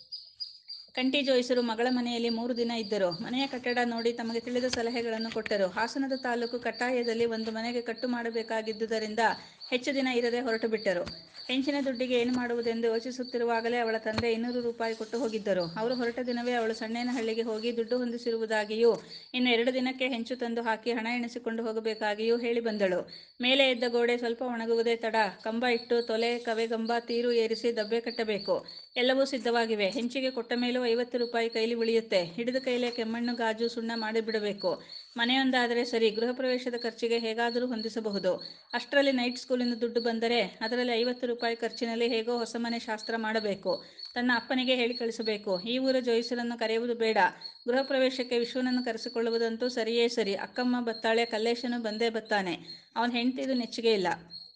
ಕಂಟಿ ಜೋಯಿಸರು ಮಗಳ ಮನೆಯಲ್ಲಿ ಮೂರು ದಿನ ಇದ್ದರು ಮನೆಯ ಕಟ್ಟಡ ನೋಡಿ ತಮಗೆ ತಿಳಿದ ಸಲಹೆಗಳನ್ನು ಕೊಟ್ಟರು ಹಾಸನದ ತಾಲೂಕು ಕಟ್ಟಾಯದಲ್ಲಿ ಒಂದು ಮನೆಗೆ ಕಟ್ಟು ಮಾಡಬೇಕಾಗಿದ್ದುದರಿಂದ ಹೆಚ್ಚು ದಿನ ಇರದೆ ಹೊರಟು ಬಿಟ್ಟರು ಹೆಂಚಿನ ದುಡ್ಡಿಗೆ ಏನು ಮಾಡುವುದೆಂದು ಯೋಚಿಸುತ್ತಿರುವಾಗಲೇ ಅವಳ ತಂದೆ ಇನ್ನೂರು ರೂಪಾಯಿ ಕೊಟ್ಟು ಹೋಗಿದ್ದರು ಅವರು ಹೊರಟ ದಿನವೇ ಅವಳು ಸಣ್ಣೇನಹಳ್ಳಿಗೆ ಹೋಗಿ ದುಡ್ಡು ಹೊಂದಿಸಿರುವುದಾಗಿಯೂ ಇನ್ನು ಎರಡು ದಿನಕ್ಕೆ ಹೆಂಚು ತಂದು ಹಾಕಿ ಹಣ ಎಣಿಸಿಕೊಂಡು ಹೋಗಬೇಕಾಗಿಯೂ ಹೇಳಿ ಬಂದಳು ಮೇಲೆ ಎದ್ದ ಗೋಡೆ ಸ್ವಲ್ಪ ಒಣಗುವುದೇ ತಡ ಕಂಬ ಇಟ್ಟು ತೊಲೆ ಕವೆಗಂಬ ತೀರು ಏರಿಸಿ ದಬ್ಬೆ ಕಟ್ಟಬೇಕು ಎಲ್ಲವೂ ಸಿದ್ಧವಾಗಿವೆ ಹೆಂಚಿಗೆ ಕೊಟ್ಟ ಮೇಲೂ ಐವತ್ತು ರೂಪಾಯಿ ಕೈಲಿ ಉಳಿಯುತ್ತೆ ಹಿಡಿದ ಕೈಲೇ ಕೆಮ್ಮಣ್ಣು ಗಾಜು ಸುಣ್ಣ ಮಾಡಿಬಿಡಬೇಕು ಮನೆಯೊಂದಾದರೆ ಸರಿ ಗೃಹ ಪ್ರವೇಶದ ಖರ್ಚಿಗೆ ಹೇಗಾದರೂ ಹೊಂದಿಸಬಹುದು ಅಷ್ಟರಲ್ಲಿ ನೈಟ್ ಸ್ಕೂಲಿನ ದುಡ್ಡು ಬಂದರೆ ಅದರಲ್ಲಿ ಐವತ್ತು ರೂಪಾಯಿ ಖರ್ಚಿನಲ್ಲಿ ಹೇಗೋ ಹೊಸ ಮನೆ ಶಾಸ್ತ್ರ ಮಾಡಬೇಕು ತನ್ನ ಅಪ್ಪನಿಗೆ ಹೇಳಿ ಕಳಿಸಬೇಕು ಈ ಊರ ಜೋಯಿಸರನ್ನು ಕರೆಯುವುದು ಬೇಡ ಗೃಹ ಪ್ರವೇಶಕ್ಕೆ ವಿಶ್ವನನ್ನು ಕರೆಸಿಕೊಳ್ಳುವುದಂತೂ ಸರಿಯೇ ಸರಿ ಅಕ್ಕಮ್ಮ ಬತ್ತಾಳೆ ಕಲ್ಲೇಶನು ಬಂದೇ ಬತ್ತಾನೆ ಅವನ ಹೆಂಡತಿದು ನೆಚ್ಚಿಗೆ ಇಲ್ಲ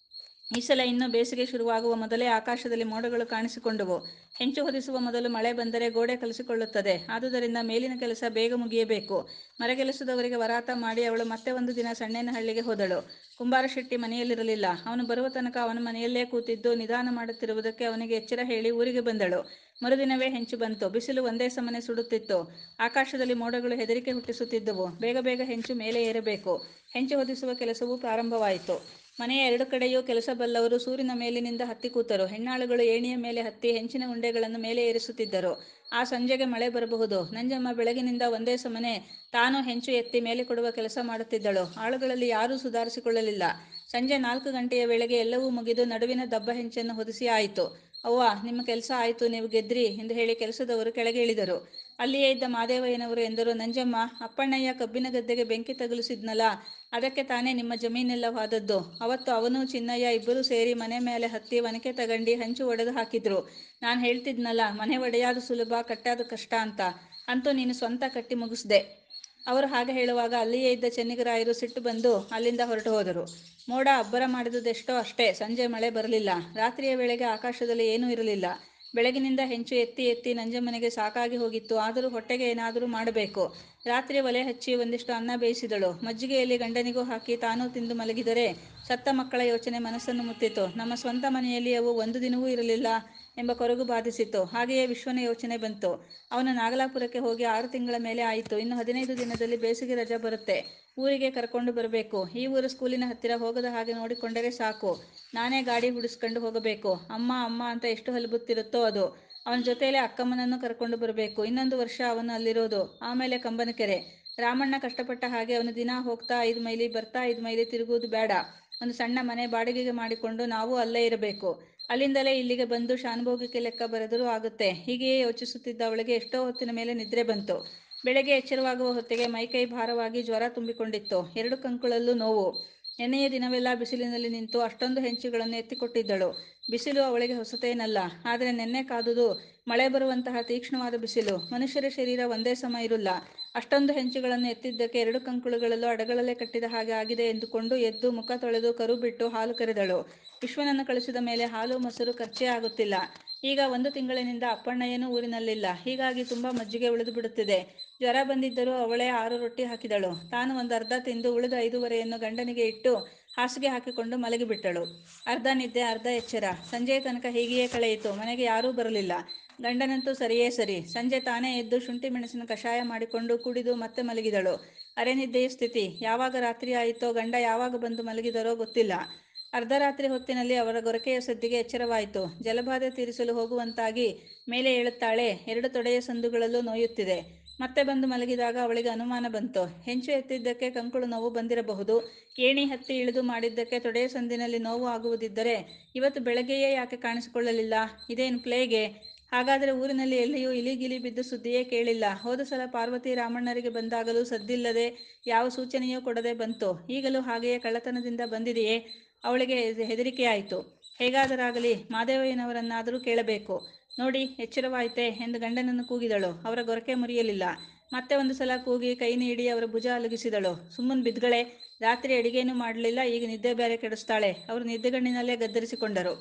ಈ ಸಲ ಇನ್ನೂ ಬೇಸಿಗೆ ಶುರುವಾಗುವ ಮೊದಲೇ ಆಕಾಶದಲ್ಲಿ ಮೋಡಗಳು ಕಾಣಿಸಿಕೊಂಡವು ಹೆಂಚು ಹೊದಿಸುವ ಮೊದಲು ಮಳೆ ಬಂದರೆ ಗೋಡೆ ಕಲಿಸಿಕೊಳ್ಳುತ್ತದೆ ಆದುದರಿಂದ ಮೇಲಿನ ಕೆಲಸ ಬೇಗ ಮುಗಿಯಬೇಕು ಮರಗೆಲಸದವರಿಗೆ ವರಾತ ಮಾಡಿ ಅವಳು ಮತ್ತೆ ಒಂದು ದಿನ ಸಣ್ಣೇನಹಳ್ಳಿಗೆ ಹೋದಳು ಕುಂಬಾರ ಶೆಟ್ಟಿ ಮನೆಯಲ್ಲಿರಲಿಲ್ಲ ಅವನು ಬರುವ ತನಕ ಅವನ ಮನೆಯಲ್ಲೇ ಕೂತಿದ್ದು ನಿಧಾನ ಮಾಡುತ್ತಿರುವುದಕ್ಕೆ ಅವನಿಗೆ ಎಚ್ಚರ ಹೇಳಿ ಊರಿಗೆ ಬಂದಳು ಮರುದಿನವೇ ಹೆಂಚು ಬಂತು ಬಿಸಿಲು ಒಂದೇ ಸಮನೆ ಸುಡುತ್ತಿತ್ತು ಆಕಾಶದಲ್ಲಿ ಮೋಡಗಳು ಹೆದರಿಕೆ ಹುಟ್ಟಿಸುತ್ತಿದ್ದವು ಬೇಗ ಬೇಗ ಹೆಂಚು ಮೇಲೆ ಏರಬೇಕು ಹೆಂಚು ಹೊದಿಸುವ ಕೆಲಸವೂ ಪ್ರಾರಂಭವಾಯಿತು ಮನೆಯ ಎರಡು ಕಡೆಯೂ ಕೆಲಸ ಬಲ್ಲವರು ಸೂರಿನ ಮೇಲಿನಿಂದ ಹತ್ತಿ ಕೂತರು ಹೆಣ್ಣಾಳುಗಳು ಏಣಿಯ ಮೇಲೆ ಹತ್ತಿ ಹೆಂಚಿನ ಉಂಡೆಗಳನ್ನು ಮೇಲೆ ಏರಿಸುತ್ತಿದ್ದರು ಆ ಸಂಜೆಗೆ ಮಳೆ ಬರಬಹುದು ನಂಜಮ್ಮ ಬೆಳಗಿನಿಂದ ಒಂದೇ ಸಮನೆ ತಾನು ಹೆಂಚು ಎತ್ತಿ ಮೇಲೆ ಕೊಡುವ ಕೆಲಸ ಮಾಡುತ್ತಿದ್ದಳು ಆಳುಗಳಲ್ಲಿ ಯಾರೂ ಸುಧಾರಿಸಿಕೊಳ್ಳಲಿಲ್ಲ ಸಂಜೆ ನಾಲ್ಕು ಗಂಟೆಯ ವೇಳೆಗೆ ಎಲ್ಲವೂ ಮುಗಿದು ನಡುವಿನ ದಬ್ಬ ಹೆಂಚನ್ನು ಹೊದಿಸಿ ಆಯಿತು ಅವ್ವ ನಿಮ್ಮ ಕೆಲಸ ಆಯಿತು ನೀವು ಗೆದ್ರಿ ಎಂದು ಹೇಳಿ ಕೆಲಸದವರು ಕೆಳಗೆ ಇಳಿದರು ಅಲ್ಲಿಯೇ ಇದ್ದ ಮಾದೇವಯ್ಯನವರು ಎಂದರು ನಂಜಮ್ಮ ಅಪ್ಪಣ್ಣಯ್ಯ ಕಬ್ಬಿನ ಗದ್ದೆಗೆ ಬೆಂಕಿ ತಗುಲಿಸಿದ್ನಲ್ಲ ಅದಕ್ಕೆ ತಾನೇ ನಿಮ್ಮ ಜಮೀನೆಲ್ಲ ಹೋದದ್ದು ಅವತ್ತು ಅವನು ಚಿನ್ನಯ್ಯ ಇಬ್ಬರೂ ಸೇರಿ ಮನೆ ಮೇಲೆ ಹತ್ತಿ ಒನಕೆ ತಗಂಡು ಹಂಚು ಒಡೆದು ಹಾಕಿದ್ರು ನಾನು ಹೇಳ್ತಿದ್ನಲ್ಲ ಮನೆ ಒಡೆಯಾದು ಸುಲಭ ಕಟ್ಟಾದು ಕಷ್ಟ ಅಂತ ಅಂತೂ ನೀನು ಸ್ವಂತ ಕಟ್ಟಿ ಮುಗಿಸ್ದೆ ಅವರು ಹಾಗೆ ಹೇಳುವಾಗ ಅಲ್ಲಿಯೇ ಇದ್ದ ಚೆನ್ನಿಗರಾಯರು ಸಿಟ್ಟು ಬಂದು ಅಲ್ಲಿಂದ ಹೊರಟು ಹೋದರು ಮೋಡ ಅಬ್ಬರ ಮಾಡಿದುದೆಷ್ಟೋ ಅಷ್ಟೇ ಸಂಜೆ ಮಳೆ ಬರಲಿಲ್ಲ ರಾತ್ರಿಯ ವೇಳೆಗೆ ಆಕಾಶದಲ್ಲಿ ಏನೂ ಇರಲಿಲ್ಲ ಬೆಳಗಿನಿಂದ ಹೆಂಚು ಎತ್ತಿ ಎತ್ತಿ ನಂಜಮ್ಮನಿಗೆ ಸಾಕಾಗಿ ಹೋಗಿತ್ತು ಆದರೂ ಹೊಟ್ಟೆಗೆ ಏನಾದರೂ ಮಾಡಬೇಕು ರಾತ್ರಿ ಒಲೆ ಹಚ್ಚಿ ಒಂದಿಷ್ಟು ಅನ್ನ ಬೇಯಿಸಿದಳು ಮಜ್ಜಿಗೆಯಲ್ಲಿ ಗಂಡನಿಗೂ ಹಾಕಿ ತಾನೂ ತಿಂದು ಮಲಗಿದರೆ ಸತ್ತ ಮಕ್ಕಳ ಯೋಚನೆ ಮನಸ್ಸನ್ನು ಮುತ್ತಿತು ನಮ್ಮ ಸ್ವಂತ ಮನೆಯಲ್ಲಿ ಅವು ಒಂದು ದಿನವೂ ಇರಲಿಲ್ಲ ಎಂಬ ಕೊರಗು ಬಾಧಿಸಿತು ಹಾಗೆಯೇ ವಿಶ್ವನ ಯೋಚನೆ ಬಂತು ಅವನು ನಾಗಲಾಪುರಕ್ಕೆ ಹೋಗಿ ಆರು ತಿಂಗಳ ಮೇಲೆ ಆಯಿತು ಇನ್ನು ಹದಿನೈದು ದಿನದಲ್ಲಿ ಬೇಸಿಗೆ ರಜಾ ಬರುತ್ತೆ ಊರಿಗೆ ಕರ್ಕೊಂಡು ಬರಬೇಕು ಈ ಊರು ಸ್ಕೂಲಿನ ಹತ್ತಿರ ಹೋಗದ ಹಾಗೆ ನೋಡಿಕೊಂಡರೆ ಸಾಕು ನಾನೇ ಗಾಡಿ ಹುಡಿಸ್ಕೊಂಡು ಹೋಗಬೇಕು ಅಮ್ಮ ಅಮ್ಮ ಅಂತ ಎಷ್ಟು ಹಲಬುತ್ತಿರುತ್ತೋ ಅದು ಅವನ ಜೊತೆಯಲ್ಲೇ ಅಕ್ಕಮ್ಮನನ್ನು ಕರ್ಕೊಂಡು ಬರಬೇಕು ಇನ್ನೊಂದು ವರ್ಷ ಅವನು ಅಲ್ಲಿರೋದು ಆಮೇಲೆ ಕಂಬನಕೆರೆ ರಾಮಣ್ಣ ಕಷ್ಟಪಟ್ಟ ಹಾಗೆ ಅವನು ದಿನ ಹೋಗ್ತಾ ಐದು ಮೈಲಿ ಬರ್ತಾ ಐದು ಮೈಲಿ ತಿರುಗುವುದು ಬೇಡ ಒಂದು ಸಣ್ಣ ಮನೆ ಬಾಡಿಗೆಗೆ ಮಾಡಿಕೊಂಡು ನಾವು ಅಲ್ಲೇ ಇರಬೇಕು ಅಲ್ಲಿಂದಲೇ ಇಲ್ಲಿಗೆ ಬಂದು ಶಾನುಭೋಗಕ್ಕೆ ಲೆಕ್ಕ ಬರೆದರೂ ಆಗುತ್ತೆ ಹೀಗೆಯೇ ಯೋಚಿಸುತ್ತಿದ್ದ ಅವಳಿಗೆ ಎಷ್ಟೋ ಹೊತ್ತಿನ ಮೇಲೆ ನಿದ್ರೆ ಬಂತು ಬೆಳಗ್ಗೆ ಎಚ್ಚರವಾಗುವ ಹೊತ್ತಿಗೆ ಮೈಕೈ ಭಾರವಾಗಿ ಜ್ವರ ತುಂಬಿಕೊಂಡಿತ್ತು ಎರಡು ಕಂಕುಳಲ್ಲೂ ನೋವು ನೆನ್ನೆಯ ದಿನವೆಲ್ಲ ಬಿಸಿಲಿನಲ್ಲಿ ನಿಂತು ಅಷ್ಟೊಂದು ಹೆಂಚುಗಳನ್ನು ಎತ್ತಿಕೊಟ್ಟಿದ್ದಳು ಬಿಸಿಲು ಅವಳಿಗೆ ಹೊಸತೇನಲ್ಲ ಆದರೆ ನೆನ್ನೆ ಕಾದುದು ಮಳೆ ಬರುವಂತಹ ತೀಕ್ಷ್ಣವಾದ ಬಿಸಿಲು ಮನುಷ್ಯರ ಶರೀರ ಒಂದೇ ಸಮ ಇರಲ್ಲ ಅಷ್ಟೊಂದು ಹೆಂಚುಗಳನ್ನು ಎತ್ತಿದ್ದಕ್ಕೆ ಎರಡು ಕಂಕುಳುಗಳಲ್ಲೂ ಅಡಗಳಲ್ಲೇ ಕಟ್ಟಿದ ಹಾಗೆ ಆಗಿದೆ ಎಂದುಕೊಂಡು ಎದ್ದು ಮುಖ ತೊಳೆದು ಕರು ಬಿಟ್ಟು ಹಾಲು ಕರೆದಳು ವಿಶ್ವನನ್ನು ಕಳಿಸಿದ ಮೇಲೆ ಹಾಲು ಮೊಸರು ಖರ್ಚೇ ಆಗುತ್ತಿಲ್ಲ ಈಗ ಒಂದು ತಿಂಗಳಿನಿಂದ ಅಪ್ಪಣ್ಣಯ್ಯನೂ ಊರಿನಲ್ಲಿಲ್ಲ ಹೀಗಾಗಿ ತುಂಬ ಮಜ್ಜಿಗೆ ಉಳಿದು ಬಿಡುತ್ತಿದೆ ಜ್ವರ ಬಂದಿದ್ದರೂ ಅವಳೇ ಆರು ರೊಟ್ಟಿ ಹಾಕಿದಳು ತಾನು ಒಂದು ಅರ್ಧ ತಿಂದು ಉಳಿದ ಐದೂವರೆಯನ್ನು ಗಂಡನಿಗೆ ಇಟ್ಟು ಹಾಸಿಗೆ ಹಾಕಿಕೊಂಡು ಮಲಗಿಬಿಟ್ಟಳು ಅರ್ಧ ನಿದ್ದೆ ಅರ್ಧ ಎಚ್ಚರ ಸಂಜೆಯ ತನಕ ಹೀಗೆಯೇ ಕಳೆಯಿತು ಮನೆಗೆ ಯಾರೂ ಬರಲಿಲ್ಲ ಗಂಡನಂತೂ ಸರಿಯೇ ಸರಿ ಸಂಜೆ ತಾನೇ ಎದ್ದು ಶುಂಠಿ ಮೆಣಸಿನ ಕಷಾಯ ಮಾಡಿಕೊಂಡು ಕುಡಿದು ಮತ್ತೆ ಮಲಗಿದಳು ಅರೆನಿದ್ದೆಯ ಸ್ಥಿತಿ ಯಾವಾಗ ರಾತ್ರಿ ಆಯಿತೋ ಗಂಡ ಯಾವಾಗ ಬಂದು ಮಲಗಿದರೋ ಗೊತ್ತಿಲ್ಲ ಅರ್ಧರಾತ್ರಿ ಹೊತ್ತಿನಲ್ಲಿ ಅವರ ಗೊರಕೆಯ ಸದ್ದಿಗೆ ಎಚ್ಚರವಾಯಿತು ಜಲಬಾಧೆ ತೀರಿಸಲು ಹೋಗುವಂತಾಗಿ ಮೇಲೆ ಏಳುತ್ತಾಳೆ ಎರಡು ತೊಡೆಯ ಸಂದುಗಳಲ್ಲೂ ನೋಯುತ್ತಿದೆ ಮತ್ತೆ ಬಂದು ಮಲಗಿದಾಗ ಅವಳಿಗೆ ಅನುಮಾನ ಬಂತು ಹೆಂಚು ಎತ್ತಿದ್ದಕ್ಕೆ ಕಂಕುಳು ನೋವು ಬಂದಿರಬಹುದು ಏಣಿ ಹತ್ತಿ ಇಳಿದು ಮಾಡಿದ್ದಕ್ಕೆ ತೊಡೆಯ ಸಂದಿನಲ್ಲಿ ನೋವು ಆಗುವುದಿದ್ದರೆ ಇವತ್ತು ಬೆಳಗ್ಗೆಯೇ ಯಾಕೆ ಕಾಣಿಸಿಕೊಳ್ಳಲಿಲ್ಲ ಇದೇನು ಪ್ಲೇಗೆ ಹಾಗಾದರೆ ಊರಿನಲ್ಲಿ ಎಲ್ಲಿಯೂ ಇಲಿಗಿಲಿ ಬಿದ್ದು ಸುದ್ದಿಯೇ ಕೇಳಿಲ್ಲ ಹೋದ ಸಲ ಪಾರ್ವತಿ ರಾಮಣ್ಣರಿಗೆ ಬಂದಾಗಲೂ ಸದ್ದಿಲ್ಲದೆ ಯಾವ ಸೂಚನೆಯೂ ಕೊಡದೆ ಬಂತು ಈಗಲೂ ಹಾಗೆಯೇ ಕಳ್ಳತನದಿಂದ ಬಂದಿದೆಯೇ ಅವಳಿಗೆ ಹೆದರಿಕೆಯಾಯಿತು ಹೇಗಾದರಾಗಲಿ ಮಾದೇವಯ್ಯನವರನ್ನಾದರೂ ಕೇಳಬೇಕು ನೋಡಿ ಎಚ್ಚರವಾಯಿತೆ ಎಂದು ಗಂಡನನ್ನು ಕೂಗಿದಳು ಅವರ ಗೊರಕೆ ಮುರಿಯಲಿಲ್ಲ ಮತ್ತೆ ಒಂದು ಸಲ ಕೂಗಿ ಕೈ ನೀಡಿ ಅವರ ಭುಜ ಅಲುಗಿಸಿದಳು ಸುಮ್ಮನ್ ಬಿದ್ಗಳೆ ರಾತ್ರಿ ಅಡಿಗೇನೂ ಮಾಡಲಿಲ್ಲ ಈಗ ನಿದ್ದೆ ಬೇರೆ ಕೆಡಿಸ್ತಾಳೆ ಅವರು ನಿದ್ದೆಗಣ್ಣಿನಲ್ಲೇ ಗದ್ದರಿಸಿಕೊಂಡರು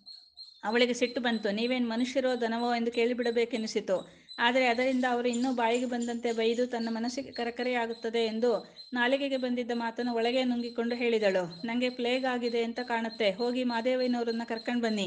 ಅವಳಿಗೆ ಸಿಟ್ಟು ಬಂತು ನೀವೇನು ಮನುಷ್ಯರೋ ದನವೋ ಎಂದು ಕೇಳಿಬಿಡಬೇಕೆನಿಸಿತು ಆದರೆ ಅದರಿಂದ ಅವರು ಇನ್ನೂ ಬಾಯಿಗೆ ಬಂದಂತೆ ಬೈದು ತನ್ನ ಮನಸ್ಸಿಗೆ ಕರಕರೆಯಾಗುತ್ತದೆ ಎಂದು ನಾಲಿಗೆಗೆ ಬಂದಿದ್ದ ಮಾತನ್ನು ಒಳಗೆ ನುಂಗಿಕೊಂಡು ಹೇಳಿದಳು ನನಗೆ ಪ್ಲೇಗ್ ಆಗಿದೆ ಅಂತ ಕಾಣುತ್ತೆ ಹೋಗಿ ಮಾದೇವಯ್ಯನವರನ್ನ ಕರ್ಕೊಂಡು ಬನ್ನಿ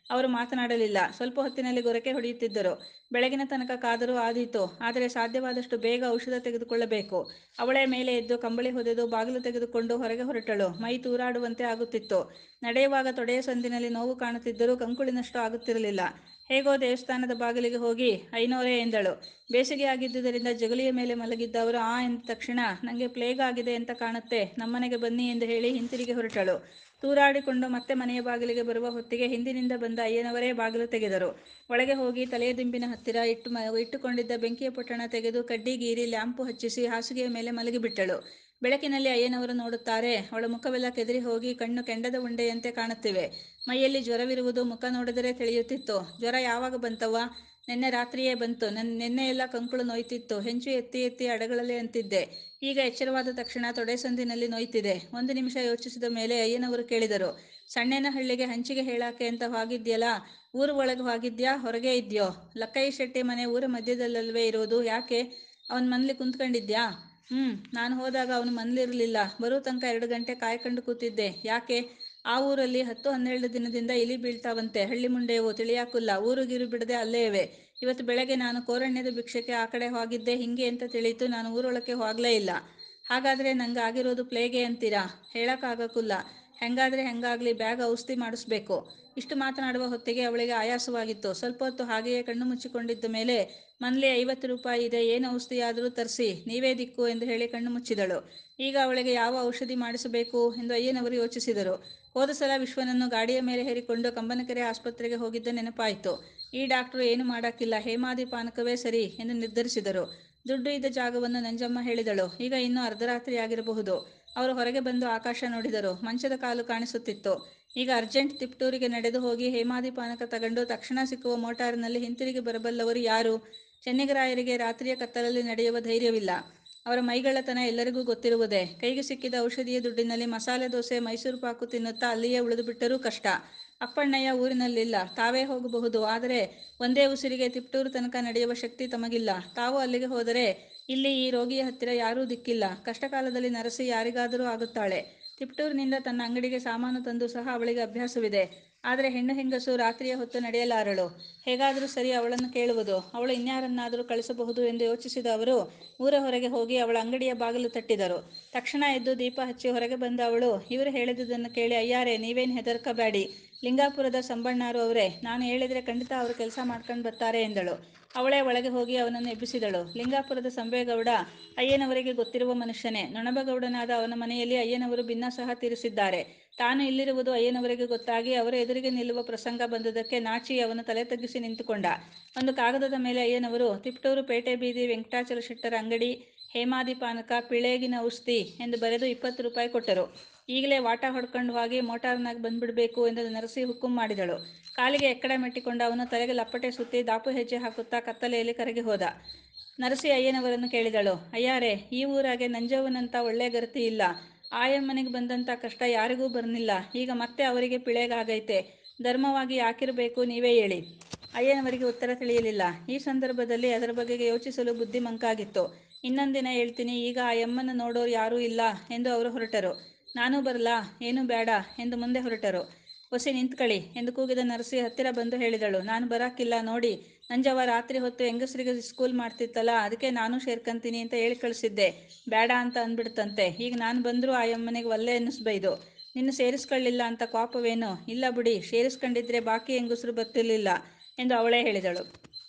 ಅವರು ಮಾತನಾಡಲಿಲ್ಲ ಸ್ವಲ್ಪ ಹೊತ್ತಿನಲ್ಲಿ ಗೊರಕೆ ಹೊಡೆಯುತ್ತಿದ್ದರು ಬೆಳಗಿನ ತನಕ ಕಾದರೂ ಆದೀತು ಆದರೆ ಸಾಧ್ಯವಾದಷ್ಟು ಬೇಗ ಔಷಧ ತೆಗೆದುಕೊಳ್ಳಬೇಕು ಅವಳೇ ಮೇಲೆ ಎದ್ದು ಕಂಬಳಿ ಹೊದೆದು ಬಾಗಿಲು ತೆಗೆದುಕೊಂಡು ಹೊರಗೆ ಹೊರಟಳು ಮೈ ತೂರಾಡುವಂತೆ ಆಗುತ್ತಿತ್ತು ನಡೆಯುವಾಗ ತೊಡೆಯ ಸಂದಿನಲ್ಲಿ ನೋವು ಕಾಣುತ್ತಿದ್ದರೂ ಕಂಕುಳಿನಷ್ಟು ಆಗುತ್ತಿರಲಿಲ್ಲ ಹೇಗೋ ದೇವಸ್ಥಾನದ ಬಾಗಿಲಿಗೆ ಹೋಗಿ ಐನೋರೆ ಎಂದಳು ಬೇಸಿಗೆ ಆಗಿದ್ದುದರಿಂದ ಜಗುಲಿಯ ಮೇಲೆ ಮಲಗಿದ್ದ ಅವರು ಆ ಎಂದ ತಕ್ಷಣ ನನಗೆ ಪ್ಲೇಗ್ ಆಗಿದೆ ಅಂತ ಕಾಣುತ್ತೆ ನಮ್ಮನೆಗೆ ಬನ್ನಿ ಎಂದು ಹೇಳಿ ಹಿಂತಿರುಗಿ ಹೊರಟಳು ತೂರಾಡಿಕೊಂಡು ಮತ್ತೆ ಮನೆಯ ಬಾಗಿಲಿಗೆ ಬರುವ ಹೊತ್ತಿಗೆ ಹಿಂದಿನಿಂದ ಬಂದ ಅಯ್ಯನವರೇ ಬಾಗಿಲು ತೆಗೆದರು ಒಳಗೆ ಹೋಗಿ ತಲೆಯ ದಿಂಬಿನ ಹತ್ತಿರ ಇಟ್ಟು ಮ ಇಟ್ಟುಕೊಂಡಿದ್ದ ಬೆಂಕಿಯ ಪೊಟ್ಟಣ ತೆಗೆದು ಕಡ್ಡಿ ಗೀರಿ ಲ್ಯಾಂಪು ಹಚ್ಚಿಸಿ ಹಾಸಿಗೆಯ ಮೇಲೆ ಮಲಗಿಬಿಟ್ಟಳು ಬೆಳಕಿನಲ್ಲಿ ಅಯ್ಯನವರು ನೋಡುತ್ತಾರೆ ಅವಳ ಮುಖವೆಲ್ಲ ಕೆದರಿ ಹೋಗಿ ಕಣ್ಣು ಕೆಂಡದ ಉಂಡೆಯಂತೆ ಕಾಣುತ್ತಿವೆ ಮೈಯಲ್ಲಿ ಜ್ವರವಿರುವುದು ಮುಖ ನೋಡಿದರೆ ತಿಳಿಯುತ್ತಿತ್ತು ಜ್ವರ ಯಾವಾಗ ಬಂತವ್ವ ನಿನ್ನೆ ರಾತ್ರಿಯೇ ಬಂತು ನನ್ನ ನಿನ್ನೆಯೆಲ್ಲ ಕಂಕುಳು ನೋಯ್ತಿತ್ತು ಹೆಂಚು ಎತ್ತಿ ಎತ್ತಿ ಅಡಗಳಲ್ಲಿ ಅಂತಿದ್ದೆ ಈಗ ಎಚ್ಚರವಾದ ತಕ್ಷಣ ತೊಡೆ ಸಂದಿನಲ್ಲಿ ನೋಯ್ತಿದೆ ಒಂದು ನಿಮಿಷ ಯೋಚಿಸಿದ ಮೇಲೆ ಅಯ್ಯನವರು ಕೇಳಿದರು ಸಣ್ಣೇನಹಳ್ಳಿಗೆ ಹಂಚಿಗೆ ಹೇಳಾಕೆ ಅಂತ ಹೋಗಿದ್ಯಲ್ಲ ಊರು ಒಳಗೆ ಹೋಗಿದ್ಯಾ ಹೊರಗೆ ಇದ್ಯೋ ಲಕ್ಕಯ್ಯ ಶೆಟ್ಟಿ ಮನೆ ಊರ ಮಧ್ಯದಲ್ಲಲ್ವೇ ಇರೋದು ಯಾಕೆ ಅವನ ಮನೇಲಿ ಕುಂತ್ಕೊಂಡಿದ್ಯಾ ಹ್ಞೂ ನಾನು ಹೋದಾಗ ಅವನು ಮನೇಲಿರಲಿಲ್ಲ ಬರೋ ತನಕ ಎರಡು ಗಂಟೆ ಕಾಯ್ಕೊಂಡು ಕೂತಿದ್ದೆ ಯಾಕೆ ಆ ಊರಲ್ಲಿ ಹತ್ತು ಹನ್ನೆರಡು ದಿನದಿಂದ ಇಲಿ ಬೀಳ್ತಾವಂತೆ ಹಳ್ಳಿ ಮುಂಡೆಯವು ತಿಳಿಯಾಕುಲ್ಲ ಊರು ಗೀರು ಬಿಡದೆ ಅಲ್ಲೇ ಇವೆ ಇವತ್ತು ಬೆಳಗ್ಗೆ ನಾನು ಕೋರಣ್ಯದ ಭಿಕ್ಷಕ್ಕೆ ಆ ಕಡೆ ಹೋಗಿದ್ದೆ ಹಿಂಗೆ ಅಂತ ತಿಳಿಯಿತು ನಾನು ಊರೊಳಕ್ಕೆ ಹೋಗಲೇ ಇಲ್ಲ ಹಾಗಾದರೆ ನಂಗೆ ಆಗಿರೋದು ಪ್ಲೇಗೆ ಅಂತೀರಾ ಹೇಳೋಕ್ಕಾಗಕ್ಕಿಲ್ಲ ಹೆಂಗಾದರೆ ಹೆಂಗಾಗಲಿ ಬ್ಯಾಗ್ ಔಷಧಿ ಮಾಡಿಸ್ಬೇಕು ಇಷ್ಟು ಮಾತನಾಡುವ ಹೊತ್ತಿಗೆ ಅವಳಿಗೆ ಆಯಾಸವಾಗಿತ್ತು ಸ್ವಲ್ಪ ಹೊತ್ತು ಹಾಗೆಯೇ ಕಣ್ಣು ಮುಚ್ಚಿಕೊಂಡಿದ್ದ ಮೇಲೆ ಮನೇಲಿ ಐವತ್ತು ರೂಪಾಯಿ ಇದೆ ಏನು ಔಷಧಿ ಆದರೂ ತರಿಸಿ ನೀವೇ ದಿಕ್ಕು ಎಂದು ಹೇಳಿ ಕಣ್ಣು ಮುಚ್ಚಿದಳು ಈಗ ಅವಳಿಗೆ ಯಾವ ಔಷಧಿ ಮಾಡಿಸಬೇಕು ಎಂದು ಅಯ್ಯನವರು ಯೋಚಿಸಿದರು ಹೋದ ಸಲ ವಿಶ್ವನನ್ನು ಗಾಡಿಯ ಮೇಲೆ ಹೇರಿಕೊಂಡು ಕಂಬನಕೆರೆ ಆಸ್ಪತ್ರೆಗೆ ಹೋಗಿದ್ದ ನೆನಪಾಯಿತು ಈ ಡಾಕ್ಟರು ಏನು ಮಾಡೋಕ್ಕಿಲ್ಲ ಹೇಮಾದಿ ಪಾನಕವೇ ಸರಿ ಎಂದು ನಿರ್ಧರಿಸಿದರು ದುಡ್ಡು ಇದ್ದ ಜಾಗವನ್ನು ನಂಜಮ್ಮ ಹೇಳಿದಳು ಈಗ ಇನ್ನೂ ಅರ್ಧರಾತ್ರಿ ಆಗಿರಬಹುದು ಅವರು ಹೊರಗೆ ಬಂದು ಆಕಾಶ ನೋಡಿದರು ಮಂಚದ ಕಾಲು ಕಾಣಿಸುತ್ತಿತ್ತು ಈಗ ಅರ್ಜೆಂಟ್ ತಿಪ್ಟೂರಿಗೆ ನಡೆದು ಹೋಗಿ ಹೇಮಾದಿ ಪಾನಕ ತಗೊಂಡು ತಕ್ಷಣ ಸಿಕ್ಕುವ ಮೋಟಾರಿನಲ್ಲಿ ಹಿಂತಿರುಗಿ ಬರಬಲ್ಲವರು ಯಾರು ಚೆನ್ನಿಗರಾಯರಿಗೆ ರಾತ್ರಿಯ ಕತ್ತಲಲ್ಲಿ ನಡೆಯುವ ಧೈರ್ಯವಿಲ್ಲ ಅವರ ಮೈಗಳ್ಳತನ ಎಲ್ಲರಿಗೂ ಗೊತ್ತಿರುವುದೇ ಕೈಗೆ ಸಿಕ್ಕಿದ ಔಷಧಿಯ ದುಡ್ಡಿನಲ್ಲಿ ಮಸಾಲೆ ದೋಸೆ ಮೈಸೂರು ಪಾಕು ತಿನ್ನುತ್ತಾ ಅಲ್ಲಿಯೇ ಉಳಿದು ಬಿಟ್ಟರೂ ಕಷ್ಟ ಅಪ್ಪಣ್ಣಯ್ಯ ಊರಿನಲ್ಲಿಲ್ಲ ತಾವೇ ಹೋಗಬಹುದು ಆದರೆ ಒಂದೇ ಉಸಿರಿಗೆ ತಿಪ್ಟೂರು ತನಕ ನಡೆಯುವ ಶಕ್ತಿ ತಮಗಿಲ್ಲ ತಾವು ಅಲ್ಲಿಗೆ ಹೋದರೆ ಇಲ್ಲಿ ಈ ರೋಗಿಯ ಹತ್ತಿರ ಯಾರೂ ದಿಕ್ಕಿಲ್ಲ ಕಷ್ಟಕಾಲದಲ್ಲಿ ನರಸಿ ಯಾರಿಗಾದರೂ ಆಗುತ್ತಾಳೆ ತಿಪ್ಟೂರಿನಿಂದ ತನ್ನ ಅಂಗಡಿಗೆ ಸಾಮಾನು ತಂದು ಸಹ ಅವಳಿಗೆ ಅಭ್ಯಾಸವಿದೆ ಆದರೆ ಹೆಣ್ಣು ಹೆಂಗಸು ರಾತ್ರಿಯ ಹೊತ್ತು ನಡೆಯಲಾರಳು ಹೇಗಾದರೂ ಸರಿ ಅವಳನ್ನು ಕೇಳುವುದು ಅವಳು ಇನ್ಯಾರನ್ನಾದರೂ ಕಳಿಸಬಹುದು ಎಂದು ಯೋಚಿಸಿದ ಅವರು ಊರ ಹೊರಗೆ ಹೋಗಿ ಅವಳ ಅಂಗಡಿಯ ಬಾಗಿಲು ತಟ್ಟಿದರು ತಕ್ಷಣ ಎದ್ದು ದೀಪ ಹಚ್ಚಿ ಹೊರಗೆ ಬಂದ ಅವಳು ಇವರು ಹೇಳಿದುದನ್ನು ಕೇಳಿ ಅಯ್ಯಾರೆ ನೀವೇನು ಹೆದರ್ಕಬೇಡಿ ಲಿಂಗಾಪುರದ ಸಂಬಣ್ಣಾರು ಅವರೇ ನಾನು ಹೇಳಿದರೆ ಖಂಡಿತ ಅವರು ಕೆಲಸ ಮಾಡ್ಕೊಂಡು ಬರ್ತಾರೆ ಎಂದಳು ಅವಳೇ ಒಳಗೆ ಹೋಗಿ ಅವನನ್ನು ಎಬ್ಬಿಸಿದಳು ಲಿಂಗಾಪುರದ ಸಂಬೇಗೌಡ ಅಯ್ಯನವರಿಗೆ ಗೊತ್ತಿರುವ ಮನುಷ್ಯನೇ ನೊಣಬಗೌಡನಾದ ಅವನ ಮನೆಯಲ್ಲಿ ಅಯ್ಯನವರು ಭಿನ್ನ ಸಹ ತೀರಿಸಿದ್ದಾರೆ ತಾನು ಇಲ್ಲಿರುವುದು ಅಯ್ಯನವರಿಗೆ ಗೊತ್ತಾಗಿ ಅವರ ಎದುರಿಗೆ ನಿಲ್ಲುವ ಪ್ರಸಂಗ ಬಂದುದಕ್ಕೆ ನಾಚಿ ಅವನು ತಲೆ ತಗ್ಗಿಸಿ ನಿಂತುಕೊಂಡ ಒಂದು ಕಾಗದದ ಮೇಲೆ ಅಯ್ಯನವರು ತಿಪ್ಟೂರು ಪೇಟೆ ಬೀದಿ ವೆಂಕಟಾಚಲ ಶೆಟ್ಟರ ಅಂಗಡಿ ಹೇಮಾದಿ ಪಾನಕ ಪಿಳೇಗಿನ ಔಷಧಿ ಎಂದು ಬರೆದು ಇಪ್ಪತ್ತು ರೂಪಾಯಿ ಕೊಟ್ಟರು ಈಗಲೇ ವಾಟ ಹೊಡ್ಕೊಂಡು ಹೋಗಿ ಮೋಟಾರ್ನಾಗ ಬಂದ್ಬಿಡಬೇಕು ಎಂದು ನರಸಿ ಹುಕುಂ ಮಾಡಿದಳು ಕಾಲಿಗೆ ಎಕ್ಕಡೆ ಮೆಟ್ಟಿಕೊಂಡ ಅವನು ತಲೆಗೆ ಲಪ್ಪಟೆ ಸುತ್ತಿ ದಾಪು ಹೆಜ್ಜೆ ಹಾಕುತ್ತಾ ಕತ್ತಲೆಯಲ್ಲಿ ಕರಗಿ ಹೋದ ನರಸಿ ಅಯ್ಯನವರನ್ನು ಕೇಳಿದಳು ಅಯ್ಯಾರೆ ಈ ಊರಾಗೆ ನಂಜವ್ವನಂತ ಒಳ್ಳೆ ಗರತಿ ಇಲ್ಲ ಆಯಮ್ಮನಿಗೆ ಬಂದಂಥ ಕಷ್ಟ ಯಾರಿಗೂ ಬರ್ನಿಲ್ಲ ಈಗ ಮತ್ತೆ ಅವರಿಗೆ ಪಿಳೇಗಾಗೈತೆ ಧರ್ಮವಾಗಿ ಯಾಕಿರಬೇಕು ನೀವೇ ಹೇಳಿ ಅಯ್ಯನವರಿಗೆ ಉತ್ತರ ತಿಳಿಯಲಿಲ್ಲ ಈ ಸಂದರ್ಭದಲ್ಲಿ ಅದರ ಬಗೆಗೆ ಯೋಚಿಸಲು ಬುದ್ಧಿ ಮಂಕಾಗಿತ್ತು ಇನ್ನೊಂದಿನ ಹೇಳ್ತೀನಿ ಈಗ ಆ ಯಮ್ಮನ ನೋಡೋರು ಯಾರೂ ಇಲ್ಲ ಎಂದು ಅವರು ಹೊರಟರು ನಾನು ಬರಲಾ ಏನೂ ಬೇಡ ಎಂದು ಮುಂದೆ ಹೊರಟರು ಒಸಿ ನಿಂತ್ಕಳಿ ಎಂದು ಕೂಗಿದ ನರಸಿ ಹತ್ತಿರ ಬಂದು ಹೇಳಿದಳು ನಾನು ಬರಾಕಿಲ್ಲ ನೋಡಿ ನಂಜವ್ವ ರಾತ್ರಿ ಹೊತ್ತು ಹೆಂಗಸರಿಗೆ ಸ್ಕೂಲ್ ಮಾಡ್ತಿತ್ತಲ್ಲ ಅದಕ್ಕೆ ನಾನು ಸೇರ್ಕಂತೀನಿ ಅಂತ ಹೇಳಿ ಕಳಿಸಿದ್ದೆ ಬೇಡ ಅಂತ ಅಂದ್ಬಿಡ್ತಂತೆ ಈಗ ನಾನು ಬಂದರೂ ಆ ಯಮ್ಮನಿಗೆ ಒಲ್ಲೆ ಅನ್ನಿಸ್ಬೈದು ನಿನ್ನ ಸೇರಿಸ್ಕೊಳ್ಳಿಲ್ಲ ಅಂತ ಕೋಪವೇನು ಇಲ್ಲ ಬಿಡಿ ಸೇರಿಸ್ಕೊಂಡಿದ್ರೆ ಬಾಕಿ ಹೆಂಗಸರು ಬರ್ತಿರ್ಲಿಲ್ಲ ಎಂದು ಅವಳೇ ಹೇಳಿದಳು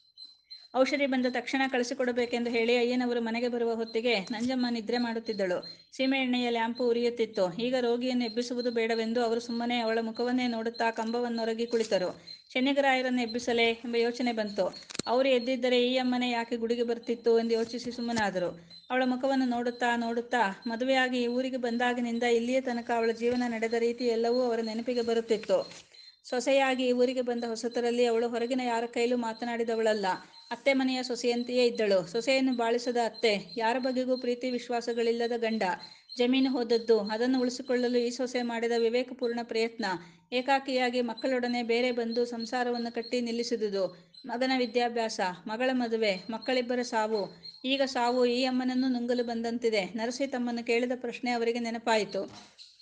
ಔಷಧಿ ಬಂದ ತಕ್ಷಣ ಕಳಿಸಿಕೊಡಬೇಕೆಂದು ಹೇಳಿ ಅಯ್ಯನವರು ಮನೆಗೆ ಬರುವ ಹೊತ್ತಿಗೆ ನಂಜಮ್ಮ ನಿದ್ರೆ ಮಾಡುತ್ತಿದ್ದಳು ಸೀಮೆ ಎಣ್ಣೆಯ ಲ್ಯಾಂಪು ಉರಿಯುತ್ತಿತ್ತು ಈಗ ರೋಗಿಯನ್ನು ಎಬ್ಬಿಸುವುದು ಬೇಡವೆಂದು ಅವರು ಸುಮ್ಮನೆ ಅವಳ ಮುಖವನ್ನೇ ನೋಡುತ್ತಾ ಕಂಬವನ್ನೊರಗಿ ಕುಳಿತರು ಶನಿಗರಾಯರನ್ನು ಎಬ್ಬಿಸಲೇ ಎಂಬ ಯೋಚನೆ ಬಂತು ಅವರು ಎದ್ದಿದ್ದರೆ ಈ ಅಮ್ಮನೆ ಯಾಕೆ ಗುಡಿಗೆ ಬರ್ತಿತ್ತು ಎಂದು ಯೋಚಿಸಿ ಸುಮ್ಮನಾದರು ಅವಳ ಮುಖವನ್ನು ನೋಡುತ್ತಾ ನೋಡುತ್ತಾ ಮದುವೆಯಾಗಿ ಈ ಊರಿಗೆ ಬಂದಾಗಿನಿಂದ ಇಲ್ಲಿಯ ತನಕ ಅವಳ ಜೀವನ ನಡೆದ ರೀತಿ ಎಲ್ಲವೂ ಅವರ ನೆನಪಿಗೆ ಬರುತ್ತಿತ್ತು ಸೊಸೆಯಾಗಿ ಈ ಊರಿಗೆ ಬಂದ ಹೊಸತರಲ್ಲಿ ಅವಳು ಹೊರಗಿನ ಯಾರ ಕೈಲೂ ಮಾತನಾಡಿದವಳಲ್ಲ ಅತ್ತೆ ಮನೆಯ ಸೊಸೆಯಂತೆಯೇ ಇದ್ದಳು ಸೊಸೆಯನ್ನು ಬಾಳಿಸದ ಅತ್ತೆ ಯಾರ ಬಗೆಗೂ ಪ್ರೀತಿ ವಿಶ್ವಾಸಗಳಿಲ್ಲದ ಗಂಡ ಜಮೀನು ಹೋದದ್ದು ಅದನ್ನು ಉಳಿಸಿಕೊಳ್ಳಲು ಈ ಸೊಸೆ ಮಾಡಿದ ವಿವೇಕಪೂರ್ಣ ಪ್ರಯತ್ನ ಏಕಾಕಿಯಾಗಿ ಮಕ್ಕಳೊಡನೆ ಬೇರೆ ಬಂದು ಸಂಸಾರವನ್ನು ಕಟ್ಟಿ ನಿಲ್ಲಿಸಿದುದು ಮಗನ ವಿದ್ಯಾಭ್ಯಾಸ ಮಗಳ ಮದುವೆ ಮಕ್ಕಳಿಬ್ಬರ ಸಾವು ಈಗ ಸಾವು ಈ ಅಮ್ಮನನ್ನು ನುಂಗಲು ಬಂದಂತಿದೆ ನರಸಿ ತಮ್ಮನ್ನು ಕೇಳಿದ ಪ್ರಶ್ನೆ ಅವರಿಗೆ ನೆನಪಾಯಿತು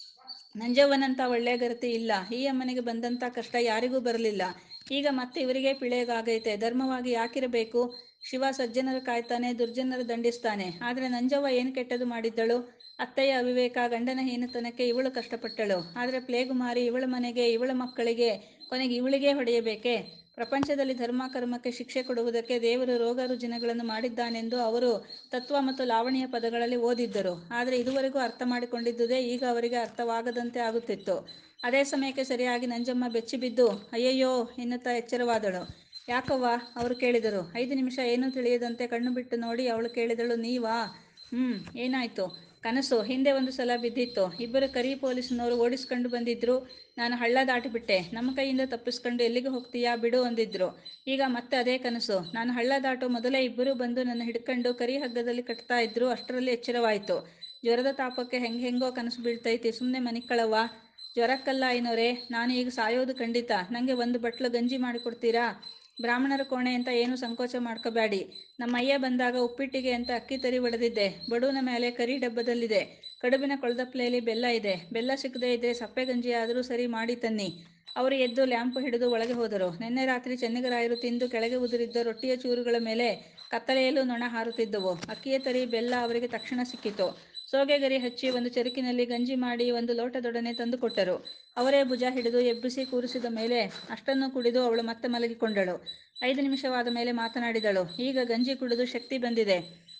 ನಂಜವ್ವನಂಥ ಒಳ್ಳೆ ಗರತಿ ಇಲ್ಲ ಈ ಅಮ್ಮನಿಗೆ ಬಂದಂಥ ಕಷ್ಟ ಯಾರಿಗೂ ಬರಲಿಲ್ಲ ಈಗ ಮತ್ತೆ ಇವರಿಗೆ ಪಿಳೆಗಾಗೈತೆ ಧರ್ಮವಾಗಿ ಯಾಕಿರಬೇಕು ಶಿವ ಸಜ್ಜನರು ಕಾಯ್ತಾನೆ ದುರ್ಜನರು ದಂಡಿಸ್ತಾನೆ ಆದರೆ ನಂಜವ್ವ ಏನು ಕೆಟ್ಟದು ಮಾಡಿದ್ದಳು ಅತ್ತೆಯ ಅವಿವೇಕ ಗಂಡನ ಹೀನತನಕ್ಕೆ ಇವಳು ಕಷ್ಟಪಟ್ಟಳು ಆದರೆ ಪ್ಲೇಗು ಮಾರಿ ಇವಳ ಮನೆಗೆ ಇವಳ ಮಕ್ಕಳಿಗೆ ಕೊನೆಗೆ ಇವಳಿಗೇ ಹೊಡೆಯಬೇಕೆ ಪ್ರಪಂಚದಲ್ಲಿ ಧರ್ಮ ಕರ್ಮಕ್ಕೆ ಶಿಕ್ಷೆ ಕೊಡುವುದಕ್ಕೆ ದೇವರು ರೋಗ ರುಜಿನಗಳನ್ನು ಮಾಡಿದ್ದಾನೆಂದು ಅವರು ತತ್ವ ಮತ್ತು ಲಾವಣಿಯ ಪದಗಳಲ್ಲಿ ಓದಿದ್ದರು ಆದರೆ ಇದುವರೆಗೂ ಅರ್ಥ ಮಾಡಿಕೊಂಡಿದ್ದುದೇ ಈಗ ಅವರಿಗೆ ಅರ್ಥವಾಗದಂತೆ ಆಗುತ್ತಿತ್ತು ಅದೇ ಸಮಯಕ್ಕೆ ಸರಿಯಾಗಿ ನಂಜಮ್ಮ ಬೆಚ್ಚಿಬಿದ್ದು ಅಯ್ಯಯ್ಯೋ ಎನ್ನುತ್ತಾ ಎಚ್ಚರವಾದಳು ಯಾಕವ್ವ ಅವರು ಕೇಳಿದರು ಐದು ನಿಮಿಷ ಏನೂ ತಿಳಿಯದಂತೆ ಕಣ್ಣು ಬಿಟ್ಟು ನೋಡಿ ಅವಳು ಕೇಳಿದಳು ನೀವಾ ಹ್ಞೂ ಏನಾಯಿತು ಕನಸು ಹಿಂದೆ ಒಂದು ಸಲ ಬಿದ್ದಿತ್ತು ಇಬ್ಬರು ಕರಿ ಪೊಲೀಸ್ನವರು ಓಡಿಸ್ಕೊಂಡು ಬಂದಿದ್ರು ನಾನು ಹಳ್ಳ ದಾಟಿಬಿಟ್ಟೆ ನಮ್ಮ ಕೈಯಿಂದ ತಪ್ಪಿಸ್ಕೊಂಡು ಎಲ್ಲಿಗೆ ಹೋಗ್ತೀಯಾ ಬಿಡು ಅಂದಿದ್ರು ಈಗ ಮತ್ತೆ ಅದೇ ಕನಸು ನಾನು ಹಳ್ಳ ದಾಟೋ ಮೊದಲೇ ಇಬ್ಬರು ಬಂದು ನನ್ನ ಹಿಡ್ಕೊಂಡು ಕರಿ ಹಗ್ಗದಲ್ಲಿ ಕಟ್ತಾ ಇದ್ರು ಅಷ್ಟರಲ್ಲಿ ಎಚ್ಚರವಾಯಿತು ಜ್ವರದ ತಾಪಕ್ಕೆ ಹೆಂಗೆ ಹೆಂಗೋ ಕನಸು ಬೀಳ್ತೈತಿ ಸುಮ್ಮನೆ ಮನಿಕ್ಕಳವ್ವ ಜ್ವರಕ್ಕಲ್ಲ ಐನೋರೆ ನಾನು ಈಗ ಸಾಯೋದು ಖಂಡಿತ ನನಗೆ ಒಂದು ಬಟ್ಲು ಗಂಜಿ ಮಾಡಿಕೊಡ್ತೀರಾ ಬ್ರಾಹ್ಮಣರ ಕೋಣೆ ಅಂತ ಏನು ಸಂಕೋಚ ಮಾಡ್ಕೋಬೇಡಿ ನಮ್ಮ ಅಯ್ಯ ಬಂದಾಗ ಉಪ್ಪಿಟ್ಟಿಗೆ ಅಂತ ಅಕ್ಕಿ ತರಿ ಒಡೆದಿದ್ದೆ ಬಡೂನ ಮೇಲೆ ಕರಿ ಡಬ್ಬದಲ್ಲಿದೆ ಕಡುಬಿನ ಕೊಳದಪ್ಲೆಯಲ್ಲಿ ಬೆಲ್ಲ ಇದೆ ಬೆಲ್ಲ ಸಿಕ್ಕದೇ ಇದ್ದರೆ ಸಪ್ಪೆ ಗಂಜಿ ಆದರೂ ಸರಿ ಮಾಡಿ ತನ್ನಿ ಅವರು ಎದ್ದು ಲ್ಯಾಂಪ್ ಹಿಡಿದು ಒಳಗೆ ಹೋದರು ನಿನ್ನೆ ರಾತ್ರಿ ಚೆನ್ನಿಗರಾಯರು ತಿಂದು ಕೆಳಗೆ ಉದುರಿದ್ದ ರೊಟ್ಟಿಯ ಚೂರುಗಳ ಮೇಲೆ ಕತ್ತಲೆಯಲ್ಲೂ ನೊಣ ಹಾರುತ್ತಿದ್ದವು ಅಕ್ಕಿಯ ತರಿ ಬೆಲ್ಲ ಅವರಿಗೆ ತಕ್ಷಣ ಸಿಕ್ಕಿತು ಸೋಗೆಗರಿ ಹಚ್ಚಿ ಒಂದು ಚೆರುಕಿನಲ್ಲಿ ಗಂಜಿ ಮಾಡಿ ಒಂದು ಲೋಟದೊಡನೆ ತಂದುಕೊಟ್ಟರು ಅವರೇ ಭುಜ ಹಿಡಿದು ಎಬ್ಬಿಸಿ ಕೂರಿಸಿದ ಮೇಲೆ ಅಷ್ಟನ್ನು ಕುಡಿದು ಅವಳು ಮತ್ತೆ ಮಲಗಿಕೊಂಡಳು ಐದು ನಿಮಿಷವಾದ ಮೇಲೆ ಮಾತನಾಡಿದಳು ಈಗ ಗಂಜಿ ಕುಡಿದು ಶಕ್ತಿ ಬಂದಿದೆ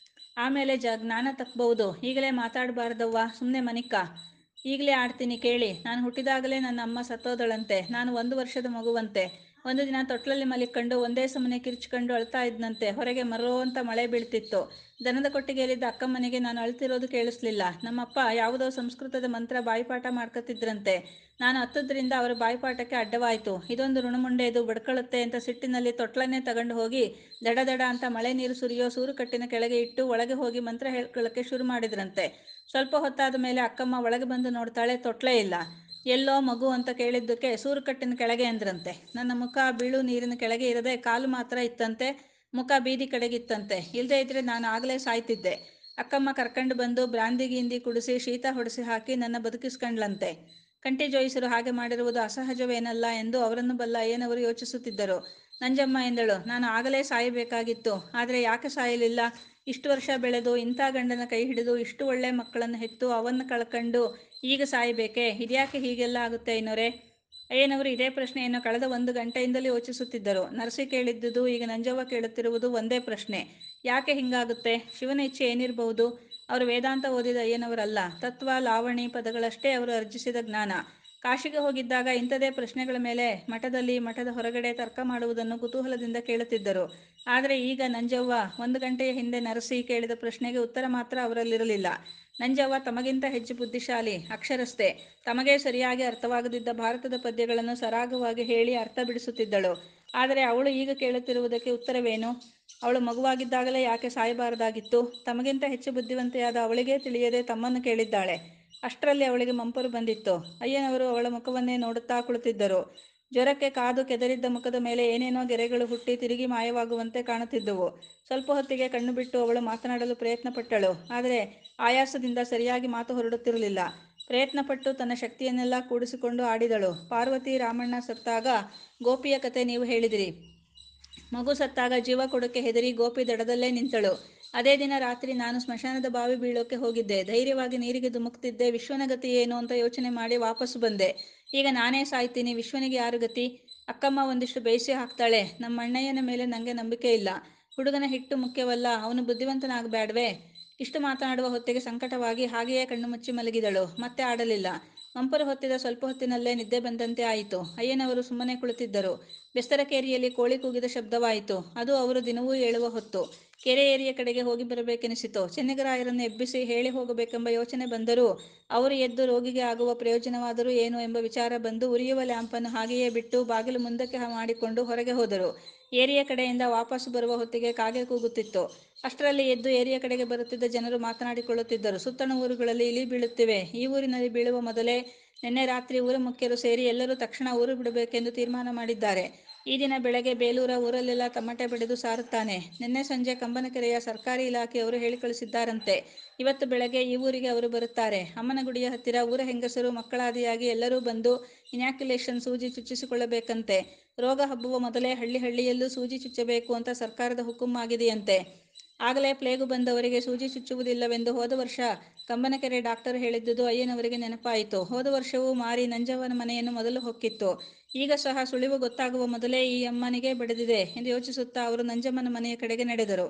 ಆಮೇಲೆ ಜ ಜ್ಞಾನ ತಪ್ಪಬಹುದು ಈಗಲೇ ಮಾತಾಡಬಾರ್ದವ್ವ ಸುಮ್ಮನೆ ಮನಿಕ್ಕ ಈಗಲೇ ಆಡ್ತೀನಿ ಕೇಳಿ ನಾನು ಹುಟ್ಟಿದಾಗಲೇ ನನ್ನ ಅಮ್ಮ ಸತ್ತೋದಳಂತೆ ನಾನು ಒಂದು ವರ್ಷದ ಮಗುವಂತೆ ಒಂದು ದಿನ ತೊಟ್ಲಲ್ಲಿ ಮಲಿಕೊಂಡು ಒಂದೇ ಸಮನೆ ಕಿರ್ಚ್ಕೊಂಡು ಅಳ್ತಾ ಇದ್ನಂತೆ ಹೊರಗೆ ಮರೋ ಅಂತ ಮಳೆ ಬೀಳ್ತಿತ್ತು ದನದ ಕೊಟ್ಟಿಗೆಯಲ್ಲಿದ್ದ ಅಕ್ಕಮ್ಮನಿಗೆ ನಾನು ಅಳ್ತಿರೋದು ಕೇಳಿಸ್ಲಿಲ್ಲ ನಮ್ಮಪ್ಪ ಯಾವುದೋ ಸಂಸ್ಕೃತದ ಮಂತ್ರ ಬಾಯಿಪಾಠ ಮಾಡ್ಕೊತಿದ್ರಂತೆ ನಾನು ಹತ್ತದ್ರಿಂದ ಅವರ ಬಾಯಿಪಾಠಕ್ಕೆ ಅಡ್ಡವಾಯಿತು ಇದೊಂದು ಋಣಮುಂಡೆದು ಬಡ್ಕೊಳ್ಳುತ್ತೆ ಅಂತ ಸಿಟ್ಟಿನಲ್ಲಿ ತೊಟ್ಲನ್ನೇ ತಗೊಂಡು ಹೋಗಿ ದಡ ದಡ ಅಂತ ಮಳೆ ನೀರು ಸುರಿಯೋ ಸೂರುಕಟ್ಟಿನ ಕೆಳಗೆ ಇಟ್ಟು ಒಳಗೆ ಹೋಗಿ ಮಂತ್ರ ಹೇಳ್ಕೊಳ್ಳೋಕ್ಕೆ ಶುರು ಮಾಡಿದ್ರಂತೆ ಸ್ವಲ್ಪ ಹೊತ್ತಾದ ಮೇಲೆ ಅಕ್ಕಮ್ಮ ಒಳಗೆ ಬಂದು ನೋಡ್ತಾಳೆ ತೊಟ್ಲೇ ಇಲ್ಲ ಎಲ್ಲೋ ಮಗು ಅಂತ ಕೇಳಿದ್ದಕ್ಕೆ ಸೂರುಕಟ್ಟಿನ ಕೆಳಗೆ ಅಂದ್ರಂತೆ ನನ್ನ ಮುಖ ಬೀಳು ನೀರಿನ ಕೆಳಗೆ ಇರದೆ ಕಾಲು ಮಾತ್ರ ಇತ್ತಂತೆ ಮುಖ ಬೀದಿ ಕಡೆಗಿತ್ತಂತೆ ಇಲ್ಲದೆ ಇದ್ರೆ ನಾನು ಆಗಲೇ ಸಾಯ್ತಿದ್ದೆ ಅಕ್ಕಮ್ಮ ಕರ್ಕೊಂಡು ಬಂದು ಬ್ರಾಂದಿ ಗೀಂದಿ ಕುಡಿಸಿ ಶೀತ ಹೊಡೆಸಿ ಹಾಕಿ ನನ್ನ ಬದುಕಿಸ್ಕೊಂಡ್ಲಂತೆ ಕಂಟಿ ಜೋಯಿಸರು ಹಾಗೆ ಮಾಡಿರುವುದು ಅಸಹಜವೇನಲ್ಲ ಎಂದು ಅವರನ್ನು ಬಲ್ಲ ಏನವರು ಯೋಚಿಸುತ್ತಿದ್ದರು ನಂಜಮ್ಮ ಎಂದಳು ನಾನು ಆಗಲೇ ಸಾಯಬೇಕಾಗಿತ್ತು ಆದರೆ ಯಾಕೆ ಸಾಯಲಿಲ್ಲ ಇಷ್ಟು ವರ್ಷ ಬೆಳೆದು ಇಂಥ ಗಂಡನ ಕೈ ಹಿಡಿದು ಇಷ್ಟು ಒಳ್ಳೆ ಮಕ್ಕಳನ್ನು ಹೆತ್ತು ಅವನ್ನು ಕಳ್ಕೊಂಡು ಈಗ ಸಾಯಬೇಕೆ ಇದ್ಯಾಕೆ ಹೀಗೆಲ್ಲ ಆಗುತ್ತೆ ಐನೋರೆ ಅಯ್ಯನವರು ಇದೇ ಪ್ರಶ್ನೆಯನ್ನು ಕಳೆದ ಒಂದು ಗಂಟೆಯಿಂದಲೂ ಯೋಚಿಸುತ್ತಿದ್ದರು ನರಸಿ ಕೇಳಿದ್ದುದು ಈಗ ನಂಜವ್ವ ಕೇಳುತ್ತಿರುವುದು ಒಂದೇ ಪ್ರಶ್ನೆ ಯಾಕೆ ಹಿಂಗಾಗುತ್ತೆ ಶಿವನ ಇಚ್ಛೆ ಏನಿರಬಹುದು ಅವರು ವೇದಾಂತ ಓದಿದ ಅಯ್ಯನವರಲ್ಲ ತತ್ವ ಲಾವಣಿ ಪದಗಳಷ್ಟೇ ಅವರು ಅರ್ಜಿಸಿದ ಜ್ಞಾನ ಕಾಶಿಗೆ ಹೋಗಿದ್ದಾಗ ಇಂಥದೇ ಪ್ರಶ್ನೆಗಳ ಮೇಲೆ ಮಠದಲ್ಲಿ ಮಠದ ಹೊರಗಡೆ ತರ್ಕ ಮಾಡುವುದನ್ನು ಕುತೂಹಲದಿಂದ ಕೇಳುತ್ತಿದ್ದರು ಆದರೆ ಈಗ ನಂಜವ್ವ ಒಂದು ಗಂಟೆಯ ಹಿಂದೆ ನರಸಿ ಕೇಳಿದ ಪ್ರಶ್ನೆಗೆ ಉತ್ತರ ಮಾತ್ರ ಅವರಲ್ಲಿರಲಿಲ್ಲ ನಂಜವ್ವ ತಮಗಿಂತ ಹೆಚ್ಚು ಬುದ್ಧಿಶಾಲಿ ಅಕ್ಷರಸ್ಥೆ ತಮಗೆ ಸರಿಯಾಗಿ ಅರ್ಥವಾಗದಿದ್ದ ಭಾರತದ ಪದ್ಯಗಳನ್ನು ಸರಾಗವಾಗಿ ಹೇಳಿ ಅರ್ಥ ಬಿಡಿಸುತ್ತಿದ್ದಳು ಆದರೆ ಅವಳು ಈಗ ಕೇಳುತ್ತಿರುವುದಕ್ಕೆ ಉತ್ತರವೇನು ಅವಳು ಮಗುವಾಗಿದ್ದಾಗಲೇ ಯಾಕೆ ಸಾಯಬಾರದಾಗಿತ್ತು ತಮಗಿಂತ ಹೆಚ್ಚು ಬುದ್ಧಿವಂತೆಯಾದ ಅವಳಿಗೇ ತಿಳಿಯದೆ ತಮ್ಮನ್ನು ಕೇಳಿದ್ದಾಳೆ ಅಷ್ಟರಲ್ಲಿ ಅವಳಿಗೆ ಮಂಪರು ಬಂದಿತ್ತು ಅಯ್ಯನವರು ಅವಳ ಮುಖವನ್ನೇ ನೋಡುತ್ತಾ ಕುಳಿತಿದ್ದರು ಜ್ವರಕ್ಕೆ ಕಾದು ಕೆದರಿದ್ದ ಮುಖದ ಮೇಲೆ ಏನೇನೋ ಗೆರೆಗಳು ಹುಟ್ಟಿ ತಿರುಗಿ ಮಾಯವಾಗುವಂತೆ ಕಾಣುತ್ತಿದ್ದುವು ಸ್ವಲ್ಪ ಹೊತ್ತಿಗೆ ಕಣ್ಣು ಬಿಟ್ಟು ಅವಳು ಮಾತನಾಡಲು ಪ್ರಯತ್ನಪಟ್ಟಳು ಆದರೆ ಆಯಾಸದಿಂದ ಸರಿಯಾಗಿ ಮಾತು ಹೊರಡುತ್ತಿರಲಿಲ್ಲ ಪ್ರಯತ್ನಪಟ್ಟು ತನ್ನ ಶಕ್ತಿಯನ್ನೆಲ್ಲ ಕೂಡಿಸಿಕೊಂಡು ಆಡಿದಳು ಪಾರ್ವತಿ ರಾಮಣ್ಣ ಸತ್ತಾಗ ಗೋಪಿಯ ಕತೆ ನೀವು ಹೇಳಿದಿರಿ ಮಗು ಸತ್ತಾಗ ಜೀವ ಕೊಡೋಕೆ ಹೆದರಿ ಗೋಪಿ ದಡದಲ್ಲೇ ನಿಂತಳು ಅದೇ ದಿನ ರಾತ್ರಿ ನಾನು ಸ್ಮಶಾನದ ಬಾವಿ ಬೀಳೋಕೆ ಹೋಗಿದ್ದೆ ಧೈರ್ಯವಾಗಿ ನೀರಿಗೆ ಧುಮುಕ್ತಿದ್ದೆ ವಿಶ್ವನ ಗತಿ ಏನು ಅಂತ ಯೋಚನೆ ಮಾಡಿ ವಾಪಸ್ಸು ಬಂದೆ ಈಗ ನಾನೇ ಸಾಯ್ತೀನಿ ವಿಶ್ವನಿಗೆ ಯಾರು ಗತಿ ಅಕ್ಕಮ್ಮ ಒಂದಿಷ್ಟು ಬೇಯಿಸಿ ಹಾಕ್ತಾಳೆ ನಮ್ಮ ಅಣ್ಣಯ್ಯನ ಮೇಲೆ ನನಗೆ ನಂಬಿಕೆ ಇಲ್ಲ ಹುಡುಗನ ಹಿಟ್ಟು ಮುಖ್ಯವಲ್ಲ ಅವನು ಬುದ್ಧಿವಂತನಾಗಬೇಡವೇ ಇಷ್ಟು ಮಾತನಾಡುವ ಹೊತ್ತಿಗೆ ಸಂಕಟವಾಗಿ ಹಾಗೆಯೇ ಕಣ್ಣು ಮುಚ್ಚಿ ಮಲಗಿದಳು ಮತ್ತೆ ಆಡಲಿಲ್ಲ ಮಂಪರು ಹೊತ್ತಿದ ಸ್ವಲ್ಪ ಹೊತ್ತಿನಲ್ಲೇ ನಿದ್ದೆ ಬಂದಂತೆ ಆಯಿತು ಅಯ್ಯನವರು ಸುಮ್ಮನೆ ಕುಳಿತಿದ್ದರು ಬೆಸ್ತರ ಕೇರಿಯಲ್ಲಿ ಕೋಳಿ ಕೂಗಿದ ಶಬ್ದವಾಯಿತು ಅದು ಅವರು ದಿನವೂ ಏಳುವ ಹೊತ್ತು ಕೆರೆ ಏರಿಯ ಕಡೆಗೆ ಹೋಗಿ ಬರಬೇಕೆನಿಸಿತು ಚೆನ್ನಿಗರಾಯರನ್ನು ಎಬ್ಬಿಸಿ ಹೇಳಿ ಹೋಗಬೇಕೆಂಬ ಯೋಚನೆ ಬಂದರೂ ಅವರು ಎದ್ದು ರೋಗಿಗೆ ಆಗುವ ಪ್ರಯೋಜನವಾದರೂ ಏನು ಎಂಬ ವಿಚಾರ ಬಂದು ಉರಿಯುವ ಲ್ಯಾಂಪನ್ನು ಹಾಗೆಯೇ ಬಿಟ್ಟು ಬಾಗಿಲು ಮುಂದಕ್ಕೆ ಮಾಡಿಕೊಂಡು ಹೊರಗೆ ಹೋದರು ಏರಿಯ ಕಡೆಯಿಂದ ವಾಪಸ್ಸು ಬರುವ ಹೊತ್ತಿಗೆ ಕಾಗೆ ಕೂಗುತ್ತಿತ್ತು ಅಷ್ಟರಲ್ಲಿ ಎದ್ದು ಏರಿಯ ಕಡೆಗೆ ಬರುತ್ತಿದ್ದ ಜನರು ಮಾತನಾಡಿಕೊಳ್ಳುತ್ತಿದ್ದರು ಸುತ್ತಣ ಊರುಗಳಲ್ಲಿ ಇಲಿ ಬೀಳುತ್ತಿವೆ ಈ ಊರಿನಲ್ಲಿ ಬೀಳುವ ಮೊದಲೇ ನಿನ್ನೆ ರಾತ್ರಿ ಊರ ಮುಖ್ಯರು ಸೇರಿ ಎಲ್ಲರೂ ತಕ್ಷಣ ಊರು ಬಿಡಬೇಕೆಂದು ತೀರ್ಮಾನ ಮಾಡಿದ್ದಾರೆ ಈ ದಿನ ಬೆಳಗ್ಗೆ ಬೇಲೂರ ಊರಲ್ಲೆಲ್ಲ ತಮಟೆ ಬಡಿದು ಸಾರುತ್ತಾನೆ ನಿನ್ನೆ ಸಂಜೆ ಕಂಬನಕೆರೆಯ ಸರ್ಕಾರಿ ಇಲಾಖೆಯವರು ಹೇಳಿ ಕಳಿಸಿದ್ದಾರಂತೆ ಇವತ್ತು ಬೆಳಗ್ಗೆ ಈ ಊರಿಗೆ ಅವರು ಬರುತ್ತಾರೆ ಅಮ್ಮನಗುಡಿಯ ಹತ್ತಿರ ಊರ ಹೆಂಗಸರು ಮಕ್ಕಳಾದಿಯಾಗಿ ಎಲ್ಲರೂ ಬಂದು ಇನ್ಯಾಕ್ಯುಲೇಷನ್ ಸೂಜಿ ಚುಚ್ಚಿಸಿಕೊಳ್ಳಬೇಕಂತೆ ರೋಗ ಹಬ್ಬುವ ಮೊದಲೇ ಹಳ್ಳಿ ಹಳ್ಳಿಯಲ್ಲೂ ಸೂಜಿ ಚುಚ್ಚಬೇಕು ಅಂತ ಸರ್ಕಾರದ ಹುಕುಂ ಆಗಿದೆಯಂತೆ ಆಗಲೇ ಪ್ಲೇಗು ಬಂದವರಿಗೆ ಸೂಜಿ ಚುಚ್ಚುವುದಿಲ್ಲವೆಂದು ಹೋದ ವರ್ಷ ಕಂಬನಕೆರೆ ಡಾಕ್ಟರ್ ಹೇಳಿದ್ದುದು ಅಯ್ಯನವರಿಗೆ ನೆನಪಾಯಿತು ಹೋದ ವರ್ಷವೂ ಮಾರಿ ನಂಜವ್ವನ ಮನೆಯನ್ನು ಮೊದಲು ಹೊಕ್ಕಿತ್ತು ಈಗ ಸಹ ಸುಳಿವು ಗೊತ್ತಾಗುವ ಮೊದಲೇ ಈ ಅಮ್ಮನಿಗೆ ಬಡಿದಿದೆ ಎಂದು ಯೋಚಿಸುತ್ತಾ ಅವರು ನಂಜಮ್ಮನ ಮನೆಯ ಕಡೆಗೆ ನಡೆದರು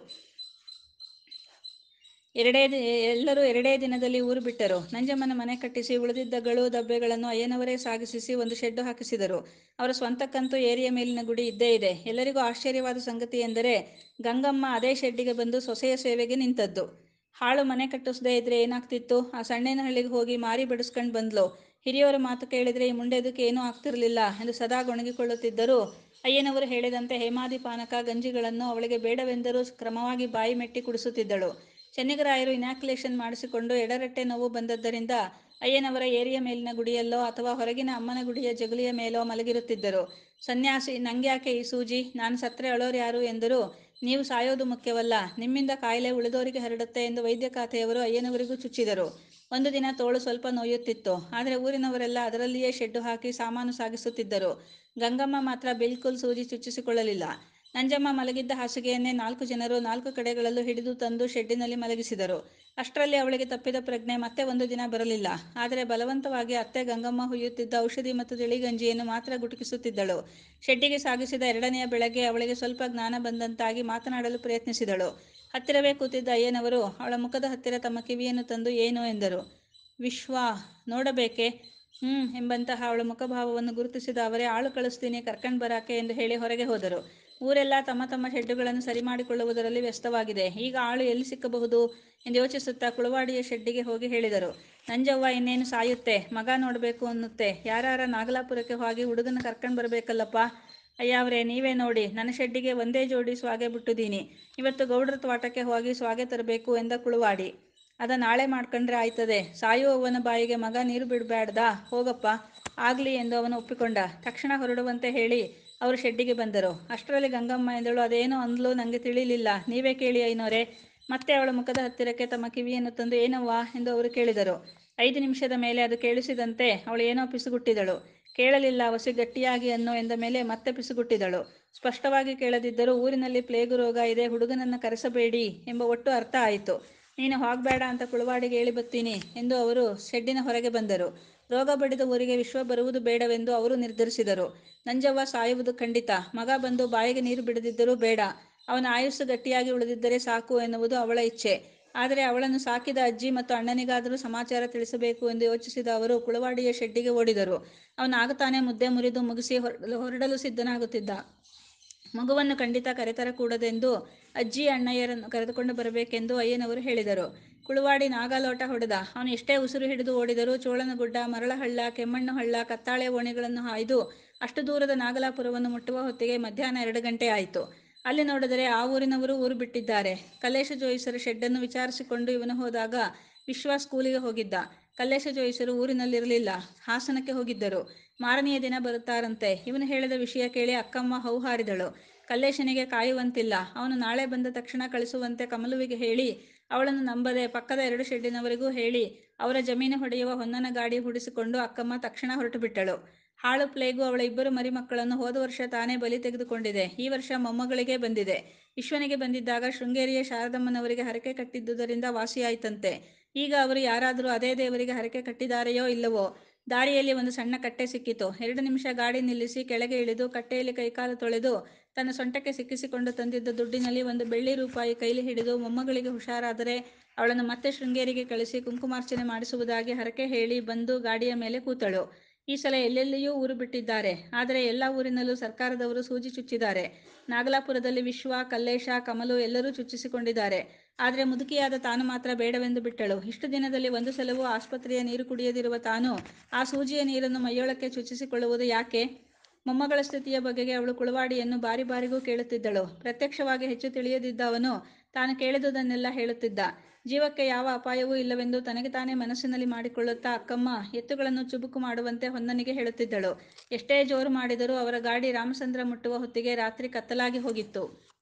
ಎರಡೇ ದಿ ಎಲ್ಲರೂ ಎರಡೇ ದಿನದಲ್ಲಿ ಊರು ಬಿಟ್ಟರು ನಂಜಮ್ಮನ ಮನೆ ಕಟ್ಟಿಸಿ ಉಳಿದಿದ್ದಗಳು ದಬ್ಬೆಗಳನ್ನು ಅಯ್ಯನವರೇ ಸಾಗಿಸಿಸಿ ಒಂದು ಶೆಡ್ಡು ಹಾಕಿಸಿದರು ಅವರ ಸ್ವಂತಕ್ಕಂತೂ ಏರಿಯ ಮೇಲಿನ ಗುಡಿ ಇದ್ದೇ ಇದೆ ಎಲ್ಲರಿಗೂ ಆಶ್ಚರ್ಯವಾದ ಸಂಗತಿ ಎಂದರೆ ಗಂಗಮ್ಮ ಅದೇ ಶೆಡ್ಡಿಗೆ ಬಂದು ಸೊಸೆಯ ಸೇವೆಗೆ ನಿಂತದ್ದು ಹಾಳು ಮನೆ ಕಟ್ಟಿಸದೇ ಇದ್ರೆ ಏನಾಗ್ತಿತ್ತು ಆ ಸಣ್ಣೇನಹಳ್ಳಿಗೆ ಹೋಗಿ ಮಾರಿ ಬಡಿಸ್ಕೊಂಡು ಬಂದ್ಲು ಹಿರಿಯವರ ಮಾತು ಕೇಳಿದರೆ ಈ ಮುಂಡೆದಕ್ಕೆ ಏನೂ ಆಗ್ತಿರಲಿಲ್ಲ ಎಂದು ಸದಾ ಗೊಣಗಿಕೊಳ್ಳುತ್ತಿದ್ದರೂ ಅಯ್ಯನವರು ಹೇಳಿದಂತೆ ಹೇಮಾದಿ ಪಾನಕ ಗಂಜಿಗಳನ್ನು ಅವಳಿಗೆ ಬೇಡವೆಂದರೂ ಕ್ರಮವಾಗಿ ಬಾಯಿ ಮೆಟ್ಟಿ ಕುಡಿಸುತ್ತಿದ್ದಳು ಚೆನ್ನಿಗರಾಯರು ಇನ್ಯಾಕ್ಯುಲೇಷನ್ ಮಾಡಿಸಿಕೊಂಡು ಎಡರೆಟ್ಟೆ ನೋವು ಬಂದದ್ದರಿಂದ ಅಯ್ಯನವರ ಏರಿಯ ಮೇಲಿನ ಗುಡಿಯಲ್ಲೋ ಅಥವಾ ಹೊರಗಿನ ಅಮ್ಮನ ಗುಡಿಯ ಜಗುಲಿಯ ಮೇಲೋ ಮಲಗಿರುತ್ತಿದ್ದರು ಸನ್ಯಾಸಿ ನಂಗ್ಯಾಕೆ ಈ ಸೂಜಿ ನಾನು ಸತ್ರೆ ಅಳೋರು ಯಾರು ಎಂದರು ನೀವು ಸಾಯೋದು ಮುಖ್ಯವಲ್ಲ ನಿಮ್ಮಿಂದ ಕಾಯಿಲೆ ಉಳಿದವರಿಗೆ ಹರಡುತ್ತೆ ಎಂದು ವೈದ್ಯ ಖಾತೆಯವರು ಅಯ್ಯನವರಿಗೂ ಚುಚ್ಚಿದರು ಒಂದು ದಿನ ತೋಳು ಸ್ವಲ್ಪ ನೋಯುತ್ತಿತ್ತು ಆದರೆ ಊರಿನವರೆಲ್ಲ ಅದರಲ್ಲಿಯೇ ಶೆಡ್ಡು ಹಾಕಿ ಸಾಮಾನು ಸಾಗಿಸುತ್ತಿದ್ದರು ಗಂಗಮ್ಮ ಮಾತ್ರ ಬಿಲ್ಕುಲ್ ಸೂಜಿ ಚುಚ್ಚಿಸಿಕೊಳ್ಳಲಿಲ್ಲ ನಂಜಮ್ಮ ಮಲಗಿದ್ದ ಹಾಸಿಗೆಯನ್ನೇ ನಾಲ್ಕು ಜನರು ನಾಲ್ಕು ಕಡೆಗಳಲ್ಲೂ ಹಿಡಿದು ತಂದು ಶೆಡ್ಡಿನಲ್ಲಿ ಮಲಗಿಸಿದರು ಅಷ್ಟರಲ್ಲಿ ಅವಳಿಗೆ ತಪ್ಪಿದ ಪ್ರಜ್ಞೆ ಮತ್ತೆ ಒಂದು ದಿನ ಬರಲಿಲ್ಲ ಆದರೆ ಬಲವಂತವಾಗಿ ಅತ್ತೆ ಗಂಗಮ್ಮ ಹುಯ್ಯುತ್ತಿದ್ದ ಔಷಧಿ ಮತ್ತು ತಿಳಿಗಂಜಿಯನ್ನು ಮಾತ್ರ ಗುಟುಕಿಸುತ್ತಿದ್ದಳು ಶೆಡ್ಡಿಗೆ ಸಾಗಿಸಿದ ಎರಡನೆಯ ಬೆಳಗ್ಗೆ ಅವಳಿಗೆ ಸ್ವಲ್ಪ ಜ್ಞಾನ ಬಂದಂತಾಗಿ ಮಾತನಾಡಲು ಪ್ರಯತ್ನಿಸಿದಳು ಹತ್ತಿರವೇ ಕೂತಿದ್ದ ಅಯ್ಯನವರು ಅವಳ ಮುಖದ ಹತ್ತಿರ ತಮ್ಮ ಕಿವಿಯನ್ನು ತಂದು ಏನು ಎಂದರು ವಿಶ್ವಾ ನೋಡಬೇಕೆ ಹ್ಮ್ ಎಂಬಂತಹ ಅವಳ ಮುಖಭಾವವನ್ನು ಗುರುತಿಸಿದ ಅವರೇ ಆಳು ಕಳಿಸ್ತೀನಿ ಕರ್ಕಂಡ್ ಬರಾಕೆ ಎಂದು ಹೇಳಿ ಹೊರಗೆ ಹೋದರು ಊರೆಲ್ಲ ತಮ್ಮ ತಮ್ಮ ಶೆಡ್ಡುಗಳನ್ನು ಸರಿ ಮಾಡಿಕೊಳ್ಳುವುದರಲ್ಲಿ ವ್ಯಸ್ತವಾಗಿದೆ ಈಗ ಆಳು ಎಲ್ಲಿ ಸಿಕ್ಕಬಹುದು ಎಂದು ಯೋಚಿಸುತ್ತಾ ಕುಳವಾಡಿಯ ಶೆಡ್ಡಿಗೆ ಹೋಗಿ ಹೇಳಿದರು ನಂಜವ್ವ ಇನ್ನೇನು ಸಾಯುತ್ತೆ ಮಗ ನೋಡಬೇಕು ಅನ್ನುತ್ತೆ ಯಾರಾರ ನಾಗಲಾಪುರಕ್ಕೆ ಹೋಗಿ ಹುಡುಗನ ಕರ್ಕಂಡ್ ಬರಬೇಕಲ್ಲಪ್ಪ ಅಯ್ಯಾವ್ರೆ ನೀವೇ ನೋಡಿ ನನ್ನ ಶೆಡ್ಡಿಗೆ ಒಂದೇ ಜೋಡಿ ಸ್ವಾಗೆ ಬಿಟ್ಟುದೀನಿ ಇವತ್ತು ಗೌಡ್ರ ತ್ವಾಟಕ್ಕೆ ಹೋಗಿ ಸ್ವಾಗೆ ತರಬೇಕು ಎಂದ ಕುಳುವಾಡಿ ಅದ ನಾಳೆ ಮಾಡ್ಕೊಂಡ್ರೆ ಆಯ್ತದೆ ಸಾಯುವವನ ಬಾಯಿಗೆ ಮಗ ನೀರು ಬಿಡಬ್ಯಾಡ್ದಾ ಹೋಗಪ್ಪ ಆಗಲಿ ಎಂದು ಅವನು ಒಪ್ಪಿಕೊಂಡ ತಕ್ಷಣ ಹೊರಡುವಂತೆ ಹೇಳಿ ಅವರು ಶೆಡ್ಡಿಗೆ ಬಂದರು ಅಷ್ಟರಲ್ಲಿ ಗಂಗಮ್ಮ ಎಂದಳು ಅದೇನೋ ಅಂದ್ಲು ನನಗೆ ತಿಳಿಲಿಲ್ಲ ನೀವೇ ಕೇಳಿ ಐನೋರೆ ಮತ್ತೆ ಅವಳ ಮುಖದ ಹತ್ತಿರಕ್ಕೆ ತಮ್ಮ ಕಿವಿಯನ್ನು ತಂದು ಏನವ್ವ ಎಂದು ಅವರು ಕೇಳಿದರು ಐದು ನಿಮಿಷದ ಮೇಲೆ ಅದು ಕೇಳಿಸಿದಂತೆ ಅವಳು ಏನೋ ಪಿಸುಗುಟ್ಟಿದಳು ಕೇಳಲಿಲ್ಲ ವಸಿ ಗಟ್ಟಿಯಾಗಿ ಅನ್ನೋ ಎಂದ ಮೇಲೆ ಮತ್ತೆ ಪಿಸುಗುಟ್ಟಿದಳು ಸ್ಪಷ್ಟವಾಗಿ ಕೇಳದಿದ್ದರೂ ಊರಿನಲ್ಲಿ ಪ್ಲೇಗು ರೋಗ ಇದೆ ಹುಡುಗನನ್ನು ಕರೆಸಬೇಡಿ ಎಂಬ ಒಟ್ಟು ಅರ್ಥ ಆಯಿತು ನೀನು ಹೋಗಬೇಡ ಅಂತ ಕುಳವಾಡಿಗೆ ಹೇಳಿ ಬತ್ತೀನಿ ಎಂದು ಅವರು ಶೆಡ್ಡಿನ ಹೊರಗೆ ಬಂದರು ರೋಗ ಬಡಿದ ಊರಿಗೆ ವಿಶ್ವ ಬರುವುದು ಬೇಡವೆಂದು ಅವರು ನಿರ್ಧರಿಸಿದರು ನಂಜವ್ವ ಸಾಯುವುದು ಖಂಡಿತ ಮಗ ಬಂದು ಬಾಯಿಗೆ ನೀರು ಬಿಡದಿದ್ದರೂ ಬೇಡ ಅವನ ಆಯುಸ್ಸು ಗಟ್ಟಿಯಾಗಿ ಉಳಿದಿದ್ದರೆ ಸಾಕು ಎನ್ನುವುದು ಅವಳ ಇಚ್ಛೆ ಆದರೆ ಅವಳನ್ನು ಸಾಕಿದ ಅಜ್ಜಿ ಮತ್ತು ಅಣ್ಣನಿಗಾದರೂ ಸಮಾಚಾರ ತಿಳಿಸಬೇಕು ಎಂದು ಯೋಚಿಸಿದ ಅವರು ಕುಳವಾಡಿಯ ಶೆಡ್ಡಿಗೆ ಓಡಿದರು ಅವನು ಆಗುತ್ತಾನೆ ಮುದ್ದೆ ಮುರಿದು ಮುಗಿಸಿ ಹೊರಡಲು ಹೊರಡಲು ಸಿದ್ಧನಾಗುತ್ತಿದ್ದ ಮಗುವನ್ನು ಖಂಡಿತ ಕರೆತರಕೂಡದೆಂದು ಅಜ್ಜಿ ಅಣ್ಣಯ್ಯರನ್ನು ಕರೆದುಕೊಂಡು ಬರಬೇಕೆಂದು ಅಯ್ಯನವರು ಹೇಳಿದರು ಕುಳುವಾಡಿ ನಾಗಾಲೋಟ ಹೊಡೆದ ಅವನು ಎಷ್ಟೇ ಉಸಿರು ಹಿಡಿದು ಓಡಿದರೂ ಚೋಳನಗುಡ್ಡ ಮರಳಹಳ್ಳ ಕೆಮ್ಮಣ್ಣು ಹಳ್ಳ ಕತ್ತಾಳೆ ಓಣಿಗಳನ್ನು ಹಾಯ್ದು ಅಷ್ಟು ದೂರದ ನಾಗಲಾಪುರವನ್ನು ಮುಟ್ಟುವ ಹೊತ್ತಿಗೆ ಮಧ್ಯಾಹ್ನ ಎರಡು ಗಂಟೆ ಆಯಿತು ಅಲ್ಲಿ ನೋಡಿದರೆ ಆ ಊರಿನವರು ಊರು ಬಿಟ್ಟಿದ್ದಾರೆ ಕಲ್ಲೇಶ ಜೋಯಿಸರ ಶೆಡ್ಡನ್ನು ವಿಚಾರಿಸಿಕೊಂಡು ಇವನು ಹೋದಾಗ ವಿಶ್ವ ಸ್ಕೂಲಿಗೆ ಹೋಗಿದ್ದ ಕಲ್ಲೇಶ ಜೋಯಿಸರು ಊರಿನಲ್ಲಿರಲಿಲ್ಲ ಹಾಸನಕ್ಕೆ ಹೋಗಿದ್ದರು ಮಾರನೆಯ ದಿನ ಬರುತ್ತಾರಂತೆ ಇವನು ಹೇಳಿದ ವಿಷಯ ಕೇಳಿ ಅಕ್ಕಮ್ಮ ಹೌಹಾರಿದಳು ಕಲ್ಲೇಶನಿಗೆ ಕಾಯುವಂತಿಲ್ಲ ಅವನು ನಾಳೆ ಬಂದ ತಕ್ಷಣ ಕಳಿಸುವಂತೆ ಕಮಲುವಿಗೆ ಹೇಳಿ ಅವಳನ್ನು ನಂಬದೆ ಪಕ್ಕದ ಎರಡು ಶೆಡ್ಡಿನವರಿಗೂ ಹೇಳಿ ಅವರ ಜಮೀನು ಹೊಡೆಯುವ ಹೊನ್ನನ ಗಾಡಿ ಹೂಡಿಸಿಕೊಂಡು ಅಕ್ಕಮ್ಮ ತಕ್ಷಣ ಹೊರಟು ಬಿಟ್ಟಳು ಹಾಳು ಪ್ಲೇಗು ಅವಳ ಇಬ್ಬರು ಮರಿಮಕ್ಕಳನ್ನು ಹೋದ ವರ್ಷ ತಾನೇ ಬಲಿ ತೆಗೆದುಕೊಂಡಿದೆ ಈ ವರ್ಷ ಮೊಮ್ಮಗಳಿಗೆ ಬಂದಿದೆ ವಿಶ್ವನಿಗೆ ಬಂದಿದ್ದಾಗ ಶೃಂಗೇರಿಯ ಶಾರದಮ್ಮನವರಿಗೆ ಹರಕೆ ಕಟ್ಟಿದ್ದುದರಿಂದ ವಾಸಿಯಾಯಿತಂತೆ ಈಗ ಅವರು ಯಾರಾದರೂ ಅದೇ ದೇವರಿಗೆ ಹರಕೆ ಕಟ್ಟಿದಾರೆಯೋ ಇಲ್ಲವೋ ದಾರಿಯಲ್ಲಿ ಒಂದು ಸಣ್ಣ ಕಟ್ಟೆ ಸಿಕ್ಕಿತು ಎರಡು ನಿಮಿಷ ಗಾಡಿ ನಿಲ್ಲಿಸಿ ಕೆಳಗೆ ಇಳಿದು ಕಟ್ಟೆಯಲ್ಲಿ ಕೈಕಾಲು ತೊಳೆದು ತನ್ನ ಸೊಂಟಕ್ಕೆ ಸಿಕ್ಕಿಸಿಕೊಂಡು ತಂದಿದ್ದ ದುಡ್ಡಿನಲ್ಲಿ ಒಂದು ಬೆಳ್ಳಿ ರೂಪಾಯಿ ಕೈಲಿ ಹಿಡಿದು ಮೊಮ್ಮಗಳಿಗೆ ಹುಷಾರಾದರೆ ಅವಳನ್ನು ಮತ್ತೆ ಶೃಂಗೇರಿಗೆ ಕಳಿಸಿ ಕುಂಕುಮಾರ್ಚನೆ ಮಾಡಿಸುವುದಾಗಿ ಹರಕೆ ಹೇಳಿ ಬಂದು ಗಾಡಿಯ ಮೇಲೆ ಕೂತಳು ಈ ಸಲ ಎಲ್ಲೆಲ್ಲಿಯೂ ಊರು ಬಿಟ್ಟಿದ್ದಾರೆ ಆದರೆ ಎಲ್ಲ ಊರಿನಲ್ಲೂ ಸರ್ಕಾರದವರು ಸೂಜಿ ಚುಚ್ಚಿದ್ದಾರೆ ನಾಗಲಾಪುರದಲ್ಲಿ ವಿಶ್ವ ಕಲ್ಲೇಶ ಕಮಲು ಎಲ್ಲರೂ ಚುಚ್ಚಿಸಿಕೊಂಡಿದ್ದಾರೆ ಆದರೆ ಮುದುಕಿಯಾದ ತಾನು ಮಾತ್ರ ಬೇಡವೆಂದು ಬಿಟ್ಟಳು ಇಷ್ಟು ದಿನದಲ್ಲಿ ಒಂದು ಸಲವೂ ಆಸ್ಪತ್ರೆಯ ನೀರು ಕುಡಿಯದಿರುವ ತಾನು ಆ ಸೂಜಿಯ ನೀರನ್ನು ಮೈಯೊಳಕ್ಕೆ ಚುಚ್ಚಿಸಿಕೊಳ್ಳುವುದು ಯಾಕೆ ಮೊಮ್ಮಗಳ ಸ್ಥಿತಿಯ ಬಗೆಗೆ ಅವಳು ಕುಳವಾಡಿಯನ್ನು ಬಾರಿ ಬಾರಿಗೂ ಕೇಳುತ್ತಿದ್ದಳು ಪ್ರತ್ಯಕ್ಷವಾಗಿ ಹೆಚ್ಚು ತಿಳಿಯದಿದ್ದ ಅವನು ತಾನು ಕೇಳಿದುದನ್ನೆಲ್ಲ ಹೇಳುತ್ತಿದ್ದ. ಜೀವಕ್ಕೆ ಯಾವ ಅಪಾಯವೂ ಇಲ್ಲವೆಂದು ತನಗೆ ತಾನೇ ಮನಸ್ಸಿನಲ್ಲಿ ಮಾಡಿಕೊಳ್ಳುತ್ತಾ ಅಕ್ಕಮ್ಮ ಎತ್ತುಗಳನ್ನು ಚುಬುಕು ಮಾಡುವಂತೆ ಹೊನ್ನನಿಗೆ ಹೇಳುತ್ತಿದ್ದಳು. ಎಷ್ಟೇ ಜೋರು ಮಾಡಿದರೂ ಅವರ ಗಾಡಿ ರಾಮಸಂದ್ರ ಮುಟ್ಟುವ ಹೊತ್ತಿಗೆ ರಾತ್ರಿ ಕತ್ತಲಾಗಿ ಹೋಗಿತ್ತು.